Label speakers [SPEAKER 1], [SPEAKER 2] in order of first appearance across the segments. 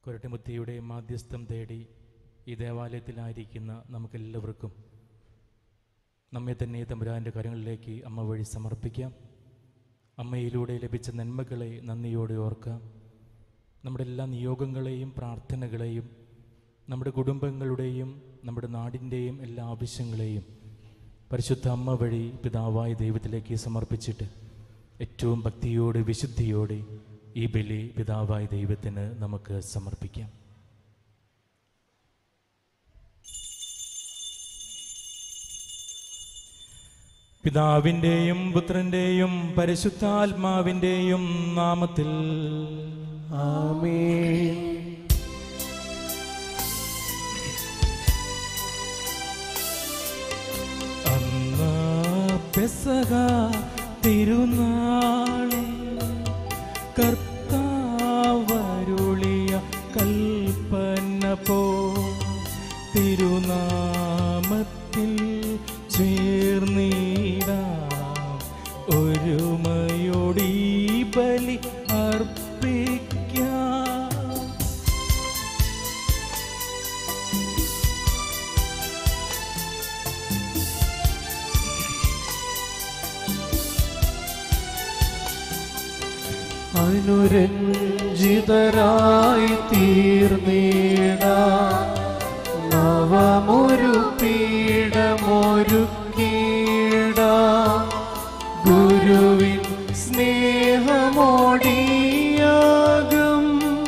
[SPEAKER 1] കൊരട്ടിമുത്തിയുടെ മാധ്യസ്ഥം തേടി ഈ ദേവാലയത്തിലായിരിക്കുന്ന നമുക്കെല്ലാവർക്കും നമ്മെ തന്നെ തമ്പുരാൻ്റെ കരങ്ങളിലേക്ക് അമ്മ വഴി സമർപ്പിക്കാം അമ്മയിലൂടെ ലഭിച്ച നന്മകളെ നന്ദിയോടെ ഓർക്കാം നമ്മുടെ എല്ലാ നിയോഗങ്ങളെയും പ്രാർത്ഥനകളെയും നമ്മുടെ കുടുംബങ്ങളുടെയും നമ്മുടെ നാടിൻ്റെയും എല്ലാ ആവശ്യങ്ങളെയും പരിശുദ്ധ അമ്മ വഴി പിതാവായ ദൈവത്തിലേക്ക് സമർപ്പിച്ചിട്ട് ഏറ്റവും ഭക്തിയോടെ വിശുദ്ധിയോടെ ഈ ബലി പിതാവായ ദൈവത്തിന് നമുക്ക് സമർപ്പിക്കാം പിതാവിൻ്റെയും പുത്രൻ്റെയും പരിശുദ്ധാത്മാവിൻ്റെയും നാമത്തിൽ
[SPEAKER 2] ആമേൻ
[SPEAKER 1] അന്ന് പെസക തിരുനാളിൽ കർത്താവരുളിയ കൽപ്പന പോ തിരുനാമത്തിൽ ചേർന്നിടാം ഒരുമയോടീ ബലി അർപ്പിക്കാം
[SPEAKER 2] അനുരഞ്ജിതരായി തീർന്നീട നവമൊരു പീഠമൊരുക്കീട ഗുരുവിൻ സ്നേഹമോടിയാകും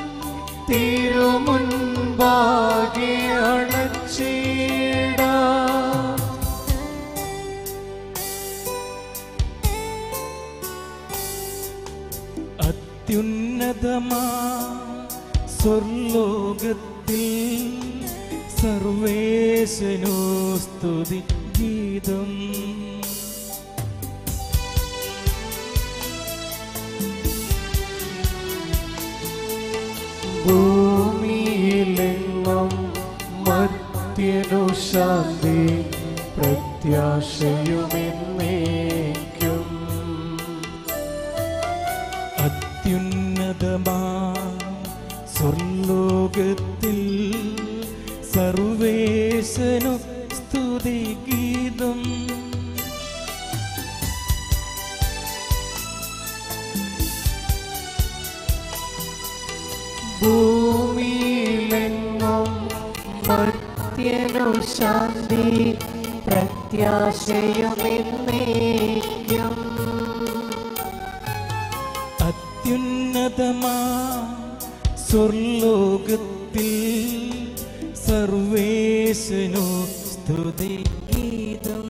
[SPEAKER 2] തിരുമുൻപാകെ അണച്ചീട
[SPEAKER 1] അത്യുന്നതമാ സ്വർലോകത്തിൽ സർവേശനോ സ്തുതി ഗീതം
[SPEAKER 2] ഭൂമിയിലെങ്ങും മത്യനു ശാന്തി പ്രത്യാശയുമെന്നേക്കും
[SPEAKER 1] അത്യുന്നതമാ സ്വർലോകത്തിൽ സർവേശനു സ്തുതി ഗീതം
[SPEAKER 2] ഭൂമിയിലെങ്ങും മത്യനു ശാന്തി പ്രത്യാശയുമെന്നേക്കും
[SPEAKER 1] അത്യുന്നതമാ സ്വർലോകത്തിൽ സർവേശനു സ്തുതി ഗീതം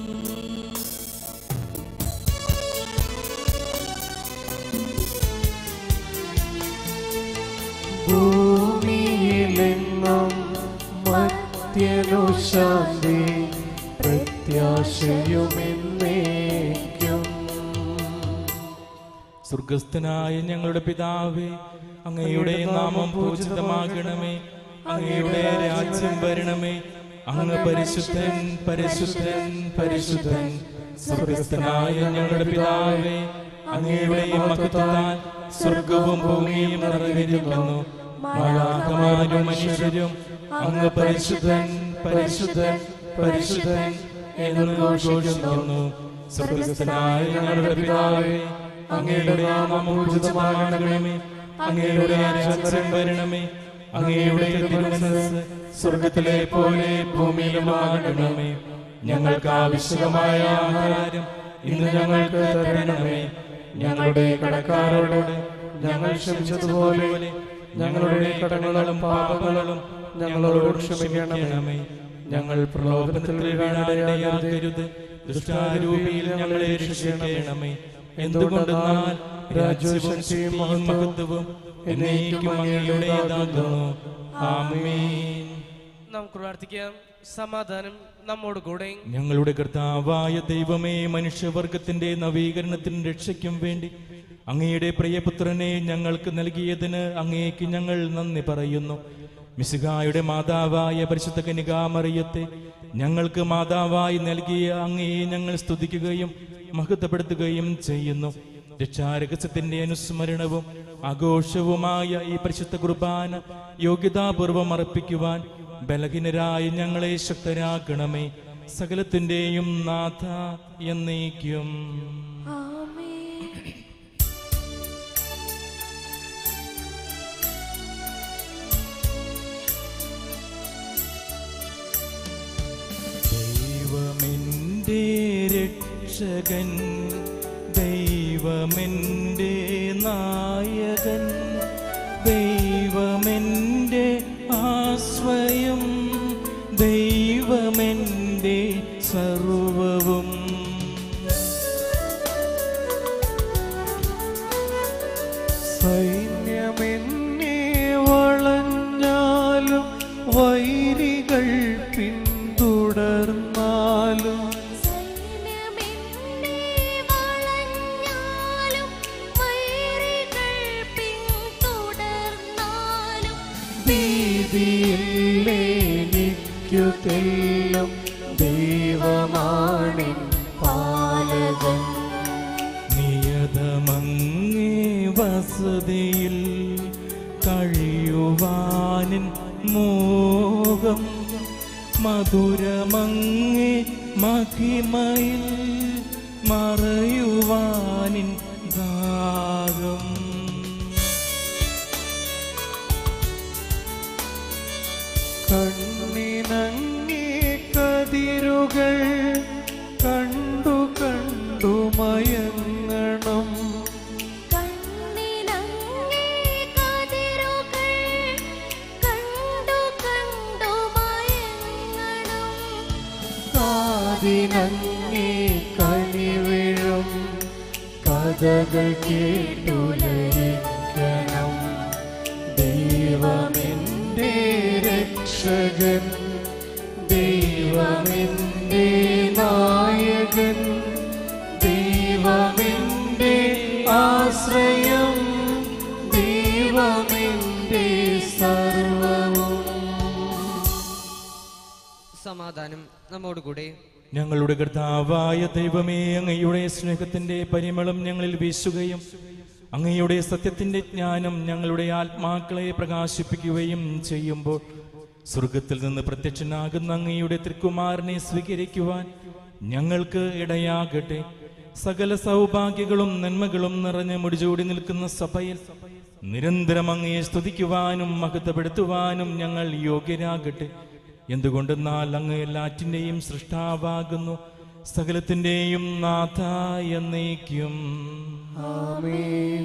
[SPEAKER 2] ഭൂമിയിലെങ്ങും മത്യനു ശാന്തി പ്രത്യാശയുമെന്നേക്കും
[SPEAKER 1] സ്വർഗസ്ഥനായ ഞങ്ങളുടെ പിതാവേ അങ്ങയുടെ നാമം പൂജിതമാകണമേ അങ്ങയുടെ രാജ്യം വരണമേ അങ്ങ് പരിശുദ്ധൻ പരിശുദ്ധൻ പരിശുദ്ധൻ സ്വർഗസ്ഥനായ ഞങ്ങളുടെ പിതാവേ അങ്ങയുടെ മഹത്വത്താൽ സ്വർഗവും ഭൂമിയും നിറഞ്ഞിരിക്കുന്നു മാലാഖമാരും മനുഷ്യരും അങ്ങ് പരിശുദ്ധൻ പരിശുദ്ധൻ പരിശുദ്ധൻ എന്ന് ഘോഷിക്കുന്നു സ്വർഗസ്ഥനായ ഞങ്ങളുടെ പിതാവേ അങ്ങയുടെ നാമം പൂജിതമാകണമേ അങ്ങയുടെ രാജ്യം വരണമേ അങ്ങയുടെ തിരുമനസ് സ്വർഗത്തിലെ പോലെ ഭൂമിയിലുമാകണമേ ഞങ്ങൾക്ക് ആവശ്യമായ ആഹാരം ഇന്ന് ഞങ്ങൾക്ക് തരണമേ ഞങ്ങളുടെ കടക്കാരോട് ഞങ്ങൾ ക്ഷമിച്ചതുപോലെ ഞങ്ങളുടെ കടങ്ങളും പാപങ്ങളും ഞങ്ങളോട് ക്ഷമിക്കണമേ ഞങ്ങൾ പ്രലോഭനത്തിൽ വീഴാനിടയാകരുത് ദുഷ്ടാരൂപിയിൽ ഞങ്ങളെ രക്ഷിക്കണമേ എന്തുകൊണ്ടെന്നാൽ രാജ്യവും ശക്തിയും മഹത്വവും എന്നേക്കും അങ്ങയുടേതാകുന്നു ആമേൻ
[SPEAKER 3] നമുക്ക് പ്രാർത്ഥിക്കാം സമാധാനം നമ്മോട് കൂടെ
[SPEAKER 1] ഞങ്ങളുടെ കർത്താവായ ദൈവമേ മനുഷ്യവർഗത്തിന്റെ നവീകരണത്തിനും രക്ഷയ്ക്കും വേണ്ടി അങ്ങയുടെ പ്രിയപുത്രനെ ഞങ്ങൾക്ക് നൽകിയതിന് അങ്ങേക്ക് ഞങ്ങൾ നന്ദി പറയുന്നു മിശിഹായുടെ മാതാവായ പരിശുദ്ധ കനികാമറിയത്തെ ഞങ്ങൾക്ക് മാതാവായി നൽകിയ അങ്ങയെ ഞങ്ങൾ സ്തുതിക്കുകയും മഹത്വപ്പെടുത്തുകയും ചെയ്യുന്നു രക്ഷാരഹസ്യത്തിന്റെ അനുസ്മരണവും ആഘോഷവുമായ ഈ പരിശുദ്ധ കുർബാന യോഗ്യതാപൂർവം അർപ്പിക്കുവാൻ ബലഹീനരായ ഞങ്ങളെ ശക്തരാക്കണമേ സകലത്തിന്റെയും നാഥ എന്നേക്കും
[SPEAKER 4] ആമേൻ
[SPEAKER 1] ദൈവമെന്റെ രക്ഷകൻ ദൈവമെന്റെ നായകൻ ദൈവമെന്റെ ആശ്രയം ദൈവമെന്റെ സർവവും
[SPEAKER 2] സൈന്യമെന്നെ വളഞ്ഞാലും വൈരികൾ പിന്തുടർന്നാലും
[SPEAKER 4] സൈന്യമെന്നെ വളഞ്ഞാലും വൈരികൾ പിന്തുടർന്നാലും
[SPEAKER 2] ഭീതിയില്ലേനിക്കു തെല്ലും ദൈവമാണിൻ പാലകൻ
[SPEAKER 1] നിയതമങ്ങേ വസതിയിൽ കഴിയുവാനിൻ മോഹം മധുരമങ്ങേ മഹിമയിൽ മറയുവാനിൻ ദാഹം
[SPEAKER 2] കണ്ണിനങ്ങേ കതിരുകൾ കണ്ടു കണ്ടു മയങ്ങണം
[SPEAKER 4] കണ്ണിനങ്ങേ കതിരുകൾ കണ്ടു കണ്ടു മയങ്ങണം
[SPEAKER 2] കാതിനങ്ങേ കനിവിഴും കഥകൾ കേട്ടുലയിക്കണം ദൈവമെന്റെ രക്ഷകൻ ദൈവമെന്റെ നായകൻ ദൈവമെന്റെ ആശ്രയം ദൈവമെന്റെ സർവവും
[SPEAKER 5] സമാധാനം നമ്മോടുകൂടെ
[SPEAKER 1] ഞങ്ങളുടെ കർത്താവായ ദൈവമേ അങ്ങയുടെ സ്നേഹത്തിന്റെ പരിമളം ഞങ്ങളിൽ വീശുകയും അങ്ങയുടെ സത്യത്തിന്റെ ജ്ഞാനം ഞങ്ങളുടെ ആത്മാക്കളെ പ്രകാശിപ്പിക്കുകയും ചെയ്യുമ്പോൾ സ്വർഗത്തിൽ നിന്ന് പ്രത്യക്ഷനാകുന്ന അങ്ങയുടെ തൃക്കുമാരനെ സ്വീകരിക്കുവാൻ ഞങ്ങൾക്ക് ഇടയാകട്ടെ സകല സൗഭാഗ്യങ്ങളും നന്മകളും നിറഞ്ഞ് മുടിചൂടി നിൽക്കുന്ന സഭയിൽ നിരന്തരം അങ്ങയെ സ്തുതിക്കുവാനും മഹത്വപ്പെടുത്തുവാനും ഞങ്ങൾ യോഗ്യരാകട്ടെ എന്തുകൊണ്ടെന്നാൽ അങ്ങ് എല്ലാറ്റിൻ്റെയും സൃഷ്ടാവാകുന്നു സകലത്തിൻ്റെയും നാഥ എന്നേക്കും
[SPEAKER 2] ആമേൻ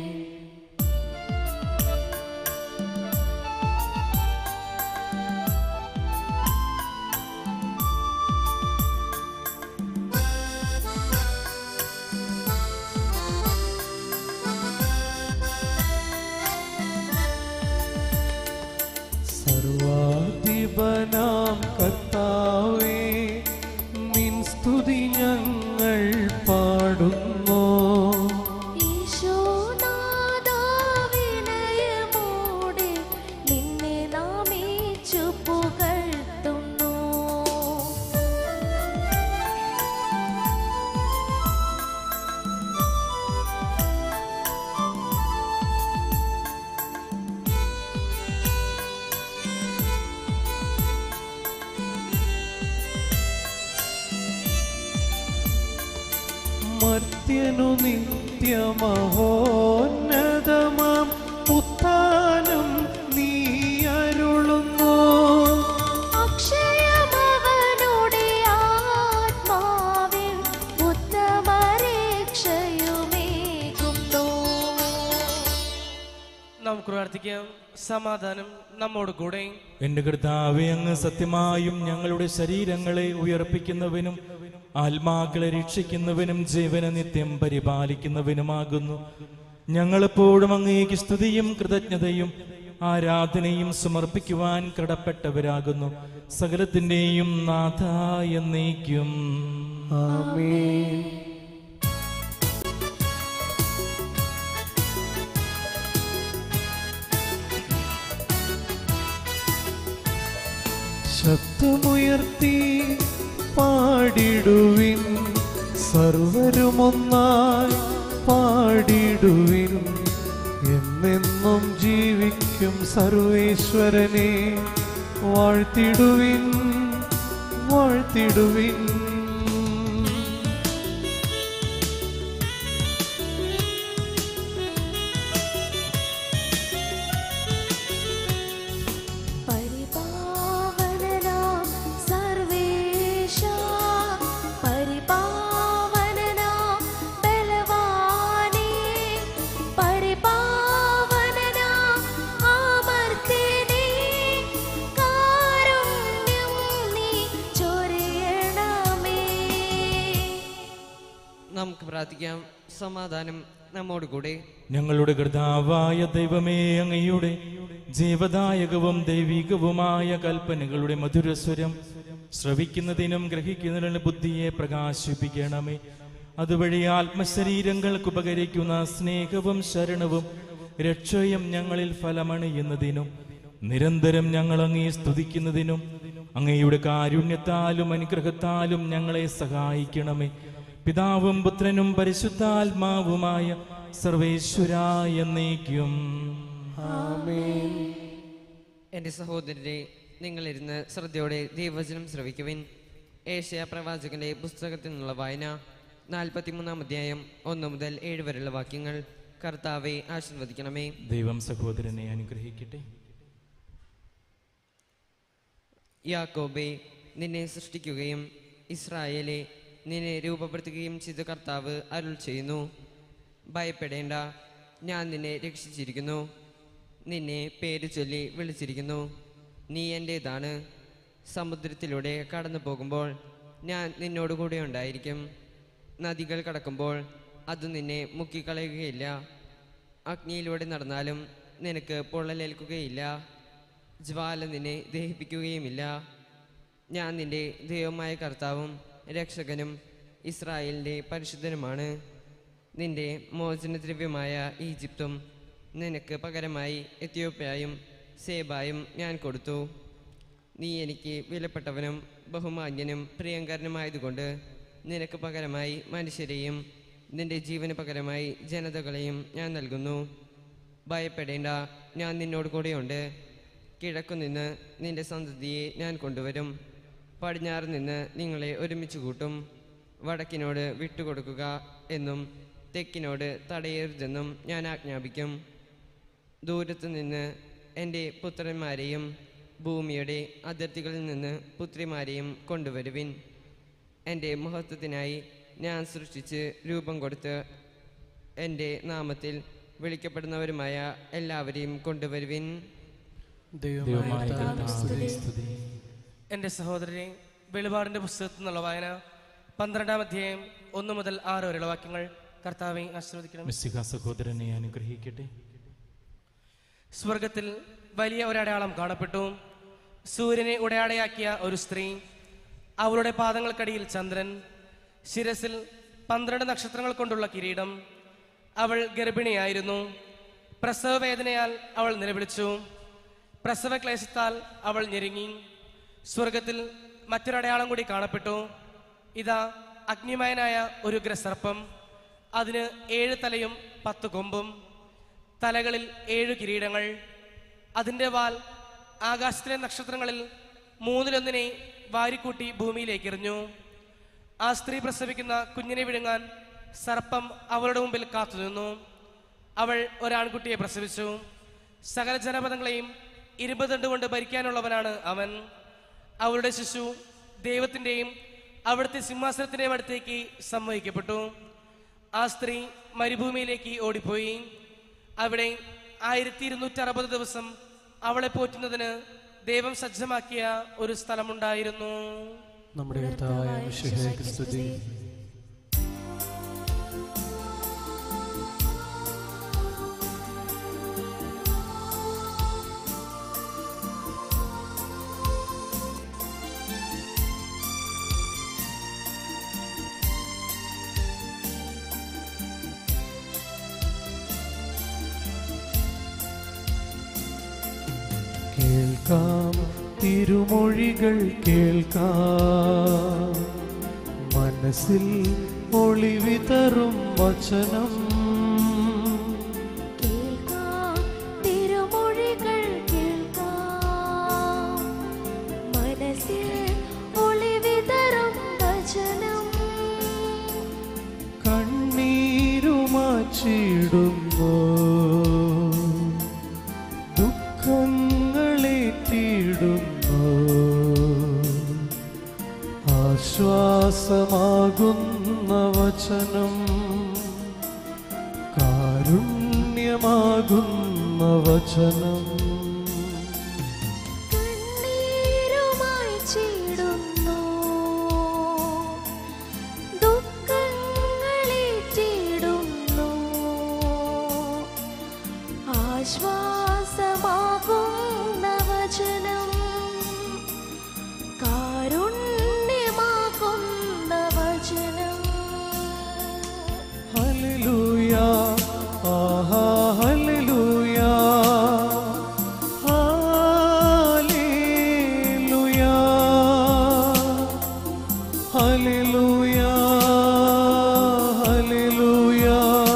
[SPEAKER 2] സർവാധിപനാം കർത്താവേ നിൻ സ്തുതി ഞങ്ങൾ പാടുന്നു
[SPEAKER 4] ഈശോനാഥാ വിനയമോടെ നിന്നെ നാമേച്ചു പുകഴ്ത്തുന്നു
[SPEAKER 2] മർത്യനു നിത്യമഹോന്നതമാം ഉത്ഥാനം നീ അരുളുന്നു
[SPEAKER 4] അക്ഷയമവനുടെ ആത്മാവിൽ ഉത്തമരക്ഷയുമേകുന്നു
[SPEAKER 3] നമുക്ക് പ്രാർത്ഥിക്കാം സമാധാനം നമ്മോട് കൂടെ
[SPEAKER 1] എന്റെ കർത്താവെ അങ്ങ് സത്യമായും ഞങ്ങളുടെ ശരീരങ്ങളെ ഉയർപ്പിക്കുന്നവനും ആത്മാക്കളെ രക്ഷിക്കുന്നവനും ജീവന നിത്യം പരിപാലിക്കുന്നവനുമാകുന്നു ഞങ്ങളെപ്പോഴും അങ്ങേക്ക് സ്തുതിയും കൃതജ്ഞതയും ആരാധനയും സമർപ്പിക്കുവാൻ കടപ്പെട്ടവരാകുന്നു സകലത്തിന്റെയും നാഥ എന്നേക്കും
[SPEAKER 2] ആമേൻ ശബ്ദമുയർത്തി പാടിടുവിൻ സർവരുമൊന്നായി പാടിടുവിൻ എന്നെന്നും ജീവിക്കും സർവേശ്വരനെ വാഴ്ത്തിടുവിൻ വാഴ്ത്തിടുവിൻ
[SPEAKER 4] പരിപാവനനാം സർവേശ പരിപാവനനാം ബലവാനേ പരിപാവനനാം അമർത്യനേ കാരുണ്യം നീ ചൊരിയണമേ
[SPEAKER 5] നമുക്ക് പ്രാർത്ഥിക്കാം സമാധാനം നമ്മോട് കൂടെ
[SPEAKER 1] ഞങ്ങളുടെ കർത്താവായ ദൈവമേ അങ്ങയുടെ ജീവദായകവും ദൈവികവുമായ കൽപ്പനകളുടെ മധുരസ്വരം ശ്രവിക്കുന്നതിനും ഗ്രഹിക്കുന്നതിനുള്ള ബുദ്ധിയെ പ്രകാശിപ്പിക്കണമേ അതുവഴി ആത്മശരീരങ്ങൾക്ക് ഉപകരിക്കുന്ന സ്നേഹവും ശരണവും രക്ഷയും ഞങ്ങളിൽ ഫലമണിയുന്നതിനും നിരന്തരം ഞങ്ങൾ അങ്ങേ സ്തുതിക്കുന്നതിനും അങ്ങയുടെ കാരുണ്യത്താലും അനുഗ്രഹത്താലും ഞങ്ങളെ സഹായിക്കണമേ പിതാവും പുത്രനും പരിശുദ്ധാത്മാവുമായ സർവേശ്വരായ എന്നേക്കും
[SPEAKER 2] ആമേൻ
[SPEAKER 5] എൻ്റെ സഹോദരരെ നിങ്ങളിരുന്ന് ശ്രദ്ധയോടെ ദൈവവചനം ശ്രവിക്കുവിൻ ഏഷ്യ പ്രവാചകന്റെ പുസ്തകത്തിൽ നിന്നുള്ള വായന നാൽപ്പത്തിമൂന്നാം അധ്യായം ഒന്ന് മുതൽ ഏഴ് വരെയുള്ള വാക്യങ്ങൾ കർത്താവെ ആശീർവദിക്കണമേ
[SPEAKER 1] ദൈവം സഹോദരനെ അനുഗ്രഹിക്കട്ടെ
[SPEAKER 5] യാക്കോബെ നിന്നെ സൃഷ്ടിക്കുകയും ഇസ്രായേലെ നിന്നെ രൂപപ്പെടുത്തുകയും ചെയ്ത കർത്താവ് അരുൾ ചെയ്യുന്നു ഭയപ്പെടേണ്ട ഞാൻ നിന്നെ രക്ഷിച്ചിരിക്കുന്നു നിന്നെ പേര് ചൊല്ലി വിളിച്ചിരിക്കുന്നു നീ എൻ്റേതാണ് സമുദ്രത്തിലൂടെ കടന്നു പോകുമ്പോൾ ഞാൻ നിന്നോടുകൂടെ ഉണ്ടായിരിക്കും നദികൾ കടക്കുമ്പോൾ അത് നിന്നെ മുക്കിക്കളയുകയില്ല അഗ്നിയിലൂടെ നടന്നാലും നിനക്ക് പൊള്ളലേൽക്കുകയില്ല ജ്വാല നിന്നെ ദഹിപ്പിക്കുകയുമില്ല ഞാൻ നിന്റെ ദൈവമായ കർത്താവും രക്ഷകനും ഇസ്രായേലിൻ്റെ പരിശുദ്ധനുമാണ് നിന്റെ മോചനദ്രവ്യമായ ഈജിപ്തും നിനക്ക് പകരമായി എത്യോപ്യയും സേബായും ഞാൻ കൊടുത്തു നീ എനിക്ക് വിലപ്പെട്ടവനും ബഹുമാന്യനും പ്രിയങ്കരനുമായതുകൊണ്ട് നിനക്ക് പകരമായി മനുഷ്യരെയും നിന്റെ ജീവന് പകരമായി ജനതകളെയും ഞാൻ നൽകുന്നു ഭയപ്പെടേണ്ട ഞാൻ നിന്നോട് കൂടെയുണ്ട് കിഴക്കുനിന്ന് നിന്റെ സന്തതിയെ ഞാൻ കൊണ്ടുവരും പടിഞ്ഞാറ് നിന്ന് നിങ്ങളെ ഒരുമിച്ച് കൂട്ടും വടക്കിനോട് വിട്ടുകൊടുക്കുക എന്നും തെക്കിനോട് തടയരുതെന്നും ഞാൻ ആജ്ഞാപിക്കും ദൂരത്തു നിന്ന് എൻ്റെ പുത്രന്മാരെയും ഭൂമിയുടെ അതിർത്തികളിൽ നിന്ന് പുത്രിമാരെയും കൊണ്ടുവരുവിൻ എൻ്റെ മഹത്വത്തിനായി ഞാൻ സൃഷ്ടിച്ച് രൂപം കൊടുത്ത് എൻ്റെ നാമത്തിൽ വിളിക്കപ്പെടുന്നവരുമായ എല്ലാവരെയും കൊണ്ടുവരുവിൻ
[SPEAKER 1] ദൈവമായ കർത്താവേ, സ്തുതി
[SPEAKER 3] എൻ്റെ സഹോദരനെ വെളിപാടിൻ്റെ പുസ്തകത്തിൽ നിന്നുള്ള വായന പന്ത്രണ്ടാം അധ്യായം ഒന്ന് മുതൽ ആറ് വരെയുള്ള വാക്യങ്ങൾ കർത്താവെ ആശീർവദിക്കണം
[SPEAKER 1] മിസ്സിഹ സഹോദരനെ അനുഗ്രഹിക്കട്ടെ
[SPEAKER 3] സ്വർഗത്തിൽ വലിയ ഒരടയാളം കാണപ്പെട്ടു സൂര്യനെ ഉടയാടയാക്കിയ ഒരു സ്ത്രീ അവളുടെ പാദങ്ങൾക്കടിയിൽ ചന്ദ്രൻ ശിരസിൽ പന്ത്രണ്ട് നക്ഷത്രങ്ങൾ കൊണ്ടുള്ള കിരീടം അവൾ ഗർഭിണിയായിരുന്നു പ്രസവവേദനയാൽ അവൾ നിലവിളിച്ചു പ്രസവക്ലേശത്താൽ അവൾ ഞെരുങ്ങി സ്വർഗത്തിൽ മറ്റൊരടയാളം കൂടി കാണപ്പെട്ടു ഇതാ അഗ്നിമയനായ ഒരു ഗ്രസർപ്പം അതിന് ഏഴ് തലയും പത്ത് കൊമ്പും തലകളിൽ ഏഴു കിരീടങ്ങൾ അതിൻ്റെ വാൽ ആകാശത്തിലെ നക്ഷത്രങ്ങളിൽ മൂന്നിലൊന്നിനെ വാരിക്കൂട്ടി ഭൂമിയിലേക്ക് എറിഞ്ഞു ആ സ്ത്രീ പ്രസവിക്കുന്ന കുഞ്ഞിനെ വിഴുങ്ങാൻ സർപ്പം അവളുടെ മുമ്പിൽ കാത്തുനിന്നു അവൾ ഒരാൺകുട്ടിയെ പ്രസവിച്ചു സകല ജനപദങ്ങളെയും ഇരുപതണ്ട് കൊണ്ട് ഭരിക്കാനുള്ളവനാണ് അവൻ അവളുടെ ശിശു ദൈവത്തിൻ്റെയും അവിടുത്തെ സിംഹാസനത്തിൻ്റെയും അടുത്തേക്ക് സംവഹിക്കപ്പെട്ടു ആ സ്ത്രീ മരുഭൂമിയിലേക്ക് ഓടിപ്പോയി അവിടെ ആയിരത്തി ഇരുന്നൂറ്റി അറുപത് ദിവസം അവളെ പോറ്റുന്നതിന് ദൈവം സജ്ജമാക്കിയ ഒരു സ്ഥലമുണ്ടായിരുന്നു
[SPEAKER 2] നമ്മുടെ കർത്താവായ മിശിഹായ്ക്ക് സ്തുതി കേൾക്കാം തിരുമൊഴികൾ കേൾക്കാം മനസ്സിൽ ഒളിവിതറും വചനം ദുഃഖങ്ങളേറ്റിടുന്നു ആശ്വാസമാകുന്ന വചനം കാരുണ്യമാകുന്ന വചനം
[SPEAKER 4] കണ്ണീരുമായി ചീടുന്നു ദുഃഖങ്ങളേറ്റിടുന്നു ആശ്വാസമാകുന്ന വചനം കാരുണ്യമാകുന്ന വചനം
[SPEAKER 2] ഹല്ലേലൂയ ആഹാ ഹല്ലേലൂയ ഹല്ലേലൂയ ഹല്ലേലൂയ ഹല്ലേലൂയ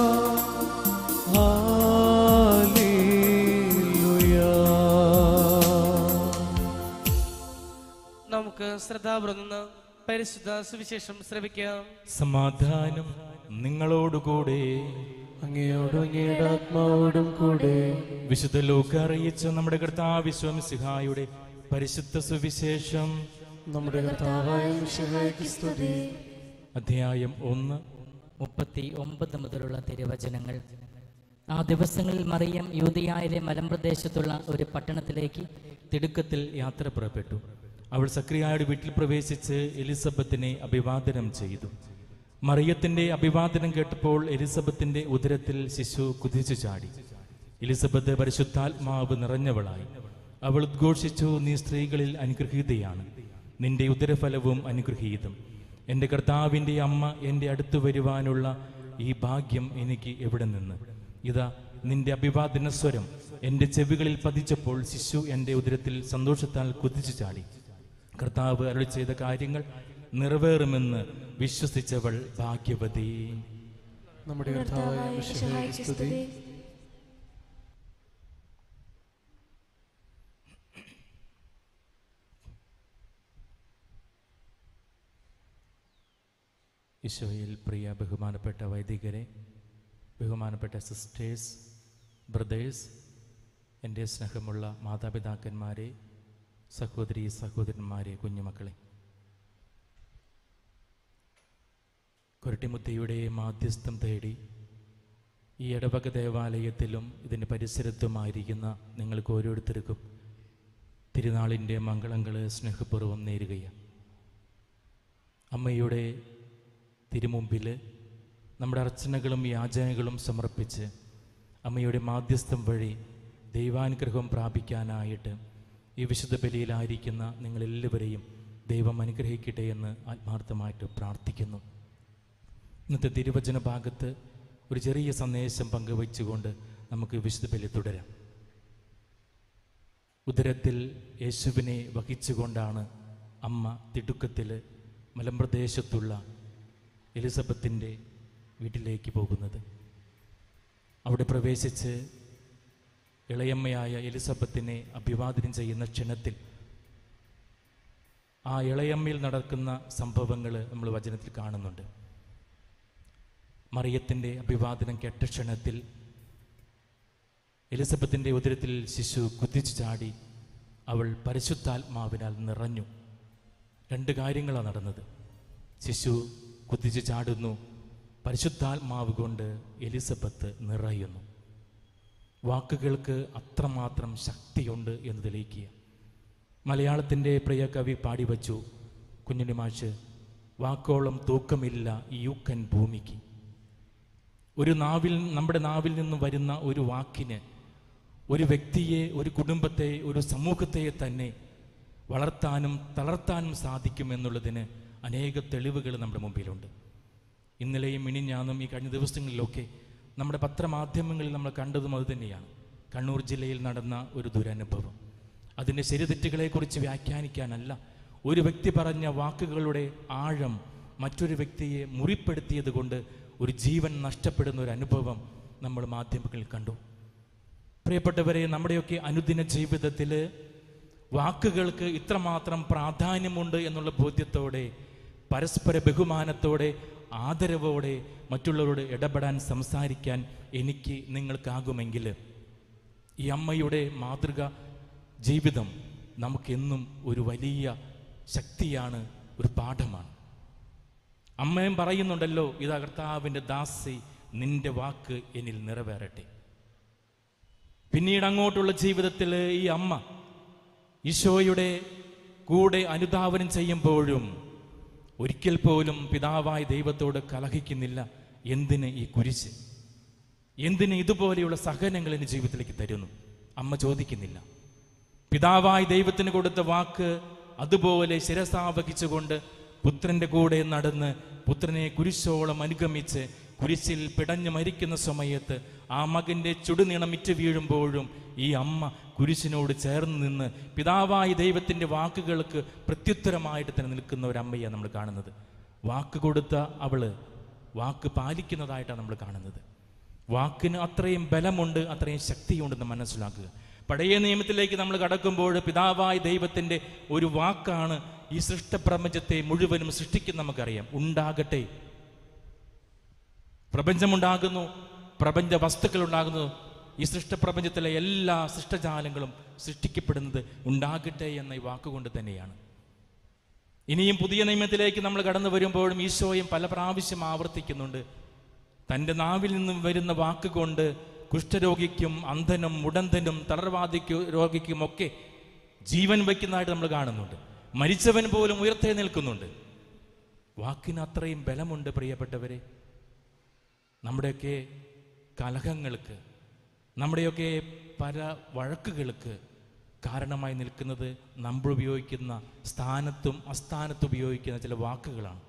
[SPEAKER 2] ഹല്ലേലൂയ
[SPEAKER 3] നമുക്ക് ശ്രദ്ധാപുറന്ന് പരിശുദ്ധ സുവിശേഷം ശ്രവിക്കാം
[SPEAKER 1] സമാധാനം നിങ്ങളോടുകൂടെ
[SPEAKER 2] അങ്ങയോടും അങ്ങയുടെ ആത്മാവോടും കൂടെ
[SPEAKER 1] വിശുദ്ധ ലോക അറിയിച്ച നമ്മുടെ കർത്താവിശ്വംസിഹായുടെ പരിശുദ്ധ സുവിശേഷം
[SPEAKER 2] നമ്മുടെ കർത്താവായ മിശിഹായ്ക്ക് സ്തുതി
[SPEAKER 1] അധ്യായം ഒന്ന്
[SPEAKER 6] മുപ്പത്തി ഒമ്പത് മുതലുള്ള തിരുവചനങ്ങൾ ആ ദിവസങ്ങളിൽ മറിയം യൂതിയായിലെ മലമ്പ്രദേശത്തുള്ള ഒരു പട്ടണത്തിലേക്ക്
[SPEAKER 1] തിടുക്കത്തിൽ യാത്ര പുറപ്പെട്ടു അവൾ സക്രിയായുടെ വീട്ടിൽ പ്രവേശിച്ച് എലിസബത്തിനെ അഭിവാദനം ചെയ്തു മറിയത്തിന്റെ അഭിവാദനം കേട്ടപ്പോൾ എലിസബത്തിന്റെ ഉദരത്തിൽ ശിശു കുതിച്ചു ചാടി എലിസബത്ത് പരിശുദ്ധാത്മാവ് നിറഞ്ഞവളായി അവൾ ഉദ്ഘോഷിച്ചു നീ സ്ത്രീകളിൽ അനുഗ്രഹീതയാണ് നിന്റെ ഉദരഫലവും അനുഗ്രഹീതം എൻ്റെ കർത്താവിൻ്റെ അമ്മ എൻ്റെ അടുത്ത് വരുവാനുള്ള ഈ ഭാഗ്യം എനിക്ക് എവിടെ നിന്ന് ഇതാ നിന്റെ അഭിവാദന സ്വരം എൻ്റെ ചെവികളിൽ പതിച്ചപ്പോൾ ശിശു എൻ്റെ ഉദരത്തിൽ സന്തോഷത്താൽ കുതിച്ചു ചാടി കർത്താവ് അരുളി ചെയ്ത കാര്യങ്ങൾ നിറവേറുമെന്ന് വിശ്വസിച്ചവൾ ഭാഗ്യവതി
[SPEAKER 2] നമ്മുടെ കർത്താവായ മിശിഹായ്ക്ക് സ്തുതി
[SPEAKER 1] ഈശോയിൽ പ്രിയ ബഹുമാനപ്പെട്ട വൈദികരെ ബഹുമാനപ്പെട്ട സിസ്റ്റേഴ്സ് ബ്രദേഴ്സ് എൻ്റെ സ്നേഹമുള്ള മാതാപിതാക്കന്മാരെ സഹോദരി സഹോദരന്മാരെ കുഞ്ഞുമക്കളെ കൊരട്ടിമുത്തിയുടെ മാധ്യസ്ഥം തേടി ഈ ഇടവക ദേവാലയത്തിലും ഇതിന് പരിസരത്തുമായിരിക്കുന്ന നിങ്ങൾക്ക് ഓരോരുത്തർക്കും തിരുനാളിൻ്റെ മംഗളങ്ങൾ സ്നേഹപൂർവ്വം നേരുകയാണ് അമ്മയുടെ തിരുമുമ്പിൽ നമ്മുടെ അർച്ചനകളും യാചനകളും സമർപ്പിച്ച് അമ്മയുടെ മാധ്യസ്ഥം വഴി ദൈവാനുഗ്രഹം പ്രാപിക്കാനായിട്ട് ഈ വിശുദ്ധ ബലിയിലായിരിക്കുന്ന നിങ്ങളെല്ലാവരെയും ദൈവം അനുഗ്രഹിക്കട്ടെ എന്ന് ആത്മാർത്ഥമായിട്ട് പ്രാർത്ഥിക്കുന്നു ഇന്നത്തെ തിരുവചന ഭാഗത്ത് ഒരു ചെറിയ സന്ദേശം പങ്കുവച്ചുകൊണ്ട് നമുക്ക് വിശുദ്ധ ബലി തുടരാം ഉദരത്തിൽ യേശുവിനെ വഹിച്ചുകൊണ്ടാണ് അമ്മ തിടുക്കത്തിൽ മലമ്പ്രദേശത്തുള്ള എലിസബത്തിൻ്റെ വീട്ടിലേക്ക് പോകുന്നത് അവിടെ പ്രവേശിച്ച് ഇളയമ്മയായ എലിസബത്തിനെ അഭിവാദനം ചെയ്യുന്ന ക്ഷണത്തിൽ ആ ഇളയമ്മയിൽ നടക്കുന്ന സംഭവങ്ങൾ നമ്മൾ വചനത്തിൽ കാണുന്നുണ്ട് മറിയത്തിൻ്റെ അഭിവാദനം കേട്ട ക്ഷണത്തിൽ എലിസബത്തിൻ്റെ ഉദരത്തിൽ ശിശു കുതിച്ചു ചാടി അവൾ പരിശുദ്ധാത്മാവിനാൽ നിറഞ്ഞു രണ്ട് കാര്യങ്ങളാണ് നടന്നത് ശിശു കുതിച്ചു ചാടുന്നു പരിശുദ്ധാത്മാവ് കൊണ്ട് എലിസബത്ത് നിറയുന്നു വാക്കുകൾക്ക് അത്രമാത്രം ശക്തിയുണ്ട് എന്ന് തെളിയിക്കുക മലയാളത്തിൻ്റെ പ്രിയ കവി പാടിവച്ചു കുഞ്ഞുണ്ണി മാഷ് വാക്കോളം തൂക്കമില്ല ഈ യൂക്കൻ ഭൂമിക്ക് ഒരു നാവിൽ നമ്മുടെ നാവിൽ നിന്ന് വരുന്ന ഒരു വാക്കിന് ഒരു വ്യക്തിയെ ഒരു കുടുംബത്തെ ഒരു സമൂഹത്തെ തന്നെ വളർത്താനും തളർത്താനും സാധിക്കും എന്നുള്ളതിന് അനേക തെളിവുകൾ നമ്മുടെ മുമ്പിലുണ്ട് ഇന്നലെയും മിനിഞ്ഞാന്നും ഈ കഴിഞ്ഞ ദിവസങ്ങളിലൊക്കെ നമ്മുടെ പത്രമാധ്യമങ്ങളിൽ നമ്മൾ കണ്ടതും അത് തന്നെയാണ് കണ്ണൂർ ജില്ലയിൽ നടന്ന ഒരു ദുരനുഭവം അതിൻ്റെ ശരിതെറ്റുകളെക്കുറിച്ച് വ്യാഖ്യാനിക്കാനല്ല ഒരു വ്യക്തി പറഞ്ഞ വാക്കുകളുടെ ആഴം മറ്റൊരു വ്യക്തിയെ മുറിപ്പെടുത്തിയത് കൊണ്ട് ഒരു ജീവൻ നഷ്ടപ്പെടുന്ന ഒരു അനുഭവം നമ്മൾ മാധ്യമങ്ങളിൽ കണ്ടു പ്രിയപ്പെട്ടവരെ നമ്മുടെയൊക്കെ അനുദിന ജീവിതത്തിൽ വാക്കുകൾക്ക് ഇത്രമാത്രം പ്രാധാന്യമുണ്ട് എന്നുള്ള ബോധ്യത്തോടെ പരസ്പര ബഹുമാനത്തോടെ ആദരവോടെ മറ്റുള്ളവരോട് ഇടപെടാൻ സംസാരിക്കാൻ എനിക്ക് നിങ്ങൾക്കാകുമെങ്കിൽ ഈ അമ്മയുടെ മാതൃക ജീവിതം നമുക്കെന്നും ഒരു വലിയ ശക്തിയാണ് ഒരു പാഠമാണ് അമ്മയും പറയുന്നുണ്ടല്ലോ ഇതാ കർത്താവിൻ്റെ ദാസി നിന്റെ വാക്ക് എന്നിൽ നിറവേറട്ടെ പിന്നീട് അങ്ങോട്ടുള്ള ജീവിതത്തിൽ ഈ അമ്മ ഈശോയുടെ കൂടെ അനുധാവനം ചെയ്യുമ്പോഴും ഒരിക്കൽ പോലും പിതാവായ ദൈവത്തോട് കലഹിക്കുന്നില്ല എന്തിന് ഈ കുരിശ് എന്തിന് ഇതുപോലെയുള്ള സഹനങ്ങൾ എൻ്റെ ജീവിതത്തിലേക്ക് തരുന്നു അമ്മ ചോദിക്കുന്നില്ല പിതാവായ ദൈവത്തിന് കൊടുത്ത വാക്ക് അതുപോലെ ശിരസാവഹിച്ചുകൊണ്ട് പുത്രന്റെ കൂടെ നടന്ന് പുത്രനെ കുരിശോളം അനുഗമിച്ച് കുരിശിൽ പിടഞ്ഞു മരിക്കുന്ന സമയത്ത് ആ മകന്റെ ചുടുനിണമിറ്റ് വീഴുമ്പോഴും ഈ അമ്മ കുരിശിനോട് ചേർന്ന് നിന്ന് പിതാവായ ദൈവത്തിന്റെ വാക്കുകൾക്ക് പ്രത്യുത്തരമായിട്ട് തന്നെ നിൽക്കുന്ന ഒരു അമ്മയാണ് നമ്മൾ കാണുന്നത് വാക്ക് കൊടുത്ത അവള് വാക്ക് പാലിക്കുന്നതായിട്ടാണ് നമ്മൾ കാണുന്നത് വാക്കിന് അത്രയും ബലമുണ്ട് അത്രയും ശക്തിയുണ്ടെന്ന് മനസ്സിലാക്കുക പഴയ നിയമത്തിലേക്ക് നമ്മൾ കടക്കുമ്പോൾ പിതാവായ ദൈവത്തിൻ്റെ ഒരു വാക്കാണ് ഈ സൃഷ്ടപ്രപഞ്ചത്തെ മുഴുവനും സൃഷ്ടിക്കുന്ന നമുക്കറിയാം ഉണ്ടാകട്ടെ പ്രപഞ്ചമുണ്ടാകുന്നു പ്രപഞ്ച വസ്തുക്കൾ ഉണ്ടാകുന്നു ഈ സൃഷ്ടപ്രപഞ്ചത്തിലെ എല്ലാ സൃഷ്ടജാലങ്ങളും സൃഷ്ടിക്കപ്പെടുന്നത് ഉണ്ടാകട്ടെ എന്ന ഈ വാക്കുകൊണ്ട് തന്നെയാണ് ഇനിയും പുതിയ നിയമത്തിലേക്ക് നമ്മൾ കടന്നു വരുമ്പോഴും ഈശോയും പല പ്രാവശ്യം ആവർത്തിക്കുന്നുണ്ട് തൻ്റെ നാവിൽ നിന്നും വരുന്ന വാക്കുകൊണ്ട് കുഷ്ഠരോഗിക്കും അന്ധനും മുടന്തനും തളർവാദിക്കും രോഗിക്കും ഒക്കെ ജീവൻ വയ്ക്കുന്നതായിട്ട് നമ്മൾ കാണുന്നുണ്ട് മരിച്ചവൻ പോലും ഉയർത്തേ നിൽക്കുന്നുണ്ട് വാക്കിന് അത്രയും ബലമുണ്ട് പ്രിയപ്പെട്ടവരെ നമ്മുടെയൊക്കെ കലഹങ്ങൾക്ക് നമ്മുടെയൊക്കെ പല വഴക്കുകൾക്ക് കാരണമായി നിൽക്കുന്നത് നമ്മൾ ഉപയോഗിക്കുന്ന സ്ഥാനത്തും അസ്ഥാനത്തും ഉപയോഗിക്കുന്ന ചില വാക്കുകളാണ്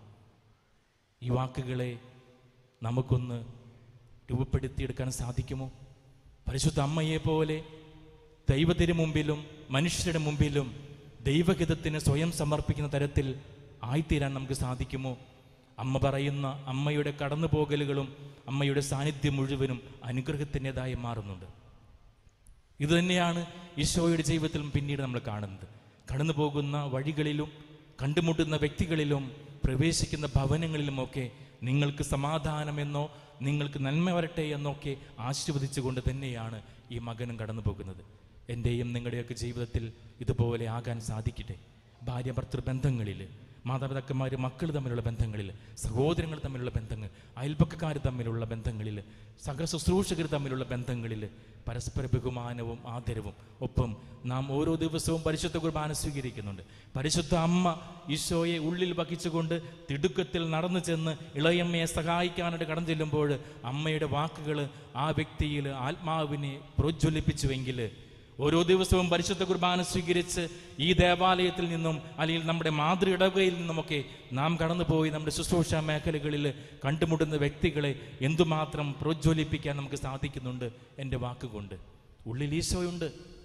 [SPEAKER 1] ഈ വാക്കുകളെ നമുക്കൊന്ന് രൂപപ്പെടുത്തിയെടുക്കാൻ സാധിക്കുമോ പരിശുദ്ധ അമ്മയെ പോലെ ദൈവത്തിന് മുമ്പിലും മനുഷ്യരുടെ മുമ്പിലും ദൈവഹിതത്തിന് സ്വയം സമർപ്പിക്കുന്ന തരത്തിൽ ആയിത്തീരാൻ നമുക്ക് സാധിക്കുമോ അമ്മ പറയുന്ന അമ്മയുടെ കടന്നുപോകലുകളും അമ്മയുടെ സാന്നിധ്യം മുഴുവനും അനുഗ്രഹത്തിൻ്റെതായി മാറുന്നുണ്ട് ഇത് തന്നെയാണ് ഈശോയുടെ ജീവിതത്തിലും പിന്നീട് നമ്മൾ കാണുന്നത് കടന്നു പോകുന്ന വഴികളിലും കണ്ടുമുട്ടുന്ന വ്യക്തികളിലും പ്രവേശിക്കുന്ന ഭവനങ്ങളിലുമൊക്കെ നിങ്ങൾക്ക് സമാധാനമെന്നോ നിങ്ങൾക്ക് നന്മ വരട്ടെ എന്നൊക്കെ ആശീർവദിച്ചുകൊണ്ട് തന്നെയാണ് ഈ മകനും കടന്നു പോകുന്നത് എൻ്റെയും നിങ്ങളുടെയൊക്കെ ജീവിതത്തിൽ ഇതുപോലെ ആകാൻ സാധിക്കട്ടെ ഭാര്യ ഭർത്തൃ ബന്ധങ്ങളിൽ മാതാപിതാക്കന്മാർ മക്കൾ തമ്മിലുള്ള ബന്ധങ്ങളിൽ സഹോദരങ്ങൾ തമ്മിലുള്ള ബന്ധങ്ങൾ അയൽപ്പക്കക്കാർ തമ്മിലുള്ള ബന്ധങ്ങളിൽ സഹശുശ്രൂഷകർ തമ്മിലുള്ള ബന്ധങ്ങളിൽ പരസ്പര ബഹുമാനവും ആദരവും ഒപ്പം നാം ഓരോ ദിവസവും പരിശുദ്ധ കുർബാന സ്വീകരിക്കുന്നുണ്ട് പരിശുദ്ധ അമ്മ ഈശോയെ ഉള്ളിൽ വഹിച്ചുകൊണ്ട് തിടുക്കത്തിൽ നടന്നു ചെന്ന് ഇളയമ്മയെ സഹായിക്കാനായിട്ട് കടന്നു ചെല്ലുമ്പോൾ അമ്മയുടെ വാക്കുകൾ ആ വ്യക്തിയിൽ ആത്മാവിനെ പ്രോജ്വലിപ്പിച്ചുവെങ്കിൽ ഓരോ ദിവസവും പരിശുദ്ധ കുർബാന സ്വീകരിച്ച് ഈ ദേവാലയത്തിൽ നിന്നും അല്ലെങ്കിൽ നമ്മുടെ മാതൃ ഇടവകയിൽ നിന്നുമൊക്കെ നാം കടന്നുപോയി നമ്മുടെ ശുശ്രൂഷ മേഖലകളിൽ കണ്ടുമുട്ടുന്ന വ്യക്തികളെ എന്തുമാത്രം പ്രോജ്വലിപ്പിക്കാൻ നമുക്ക് സാധിക്കുന്നുണ്ട് എൻ്റെ വാക്കുകൊണ്ട് ഉള്ളിൽ ഈശോയുണ്ട്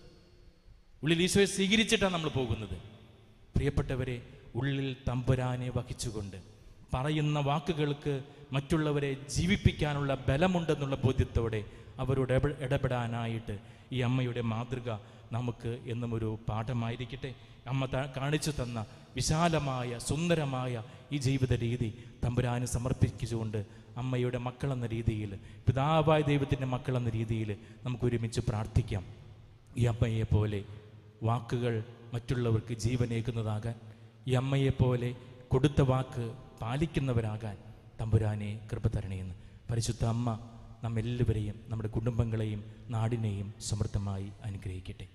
[SPEAKER 1] ഉള്ളിൽ ഈശോയെ സ്വീകരിച്ചിട്ടാണ് നമ്മൾ പോകുന്നത് പ്രിയപ്പെട്ടവരെ ഉള്ളിൽ തമ്പുരാനെ വഹിച്ചുകൊണ്ട് പറയുന്ന വാക്കുകൾക്ക് മറ്റുള്ളവരെ ജീവിപ്പിക്കാനുള്ള ബലമുണ്ടെന്നുള്ള ബോധ്യത്തോടെ അവരോട് ഇടപെ- ഇടപെടാനായിട്ട് ഈ അമ്മയുടെ മാതൃക നമുക്ക് എന്നും ഒരു പാഠമായിരിക്കട്ടെ അമ്മ ത- കാണിച്ചു തന്ന വിശാലമായ സുന്ദരമായ ഈ ജീവിത രീതി തമ്പുരാന് സമർപ്പിച്ചുകൊണ്ട് അമ്മയുടെ മക്കളെന്ന രീതിയിൽ പിതാവായ ദൈവത്തിൻ്റെ മക്കളെന്ന രീതിയിൽ നമുക്ക് ഒരുമിച്ച് പ്രാർത്ഥിക്കാം ഈ അമ്മയെ പോലെ വാക്കുകൾ മറ്റുള്ളവർക്ക് ജീവനേകുന്നതാകാൻ ഈ അമ്മയെ പോലെ കൊടുത്ത വാക്ക് പാലിക്കുന്നവരാകാൻ തമ്പുരാനെ കൃപ തരണേന്ന് പരിശുദ്ധ അമ്മ നമ്മെല്ലാവരെയും നമ്മുടെ കുടുംബങ്ങളെയും നാടിനെയും സമൃദ്ധമായി അനുഗ്രഹിക്കട്ടെ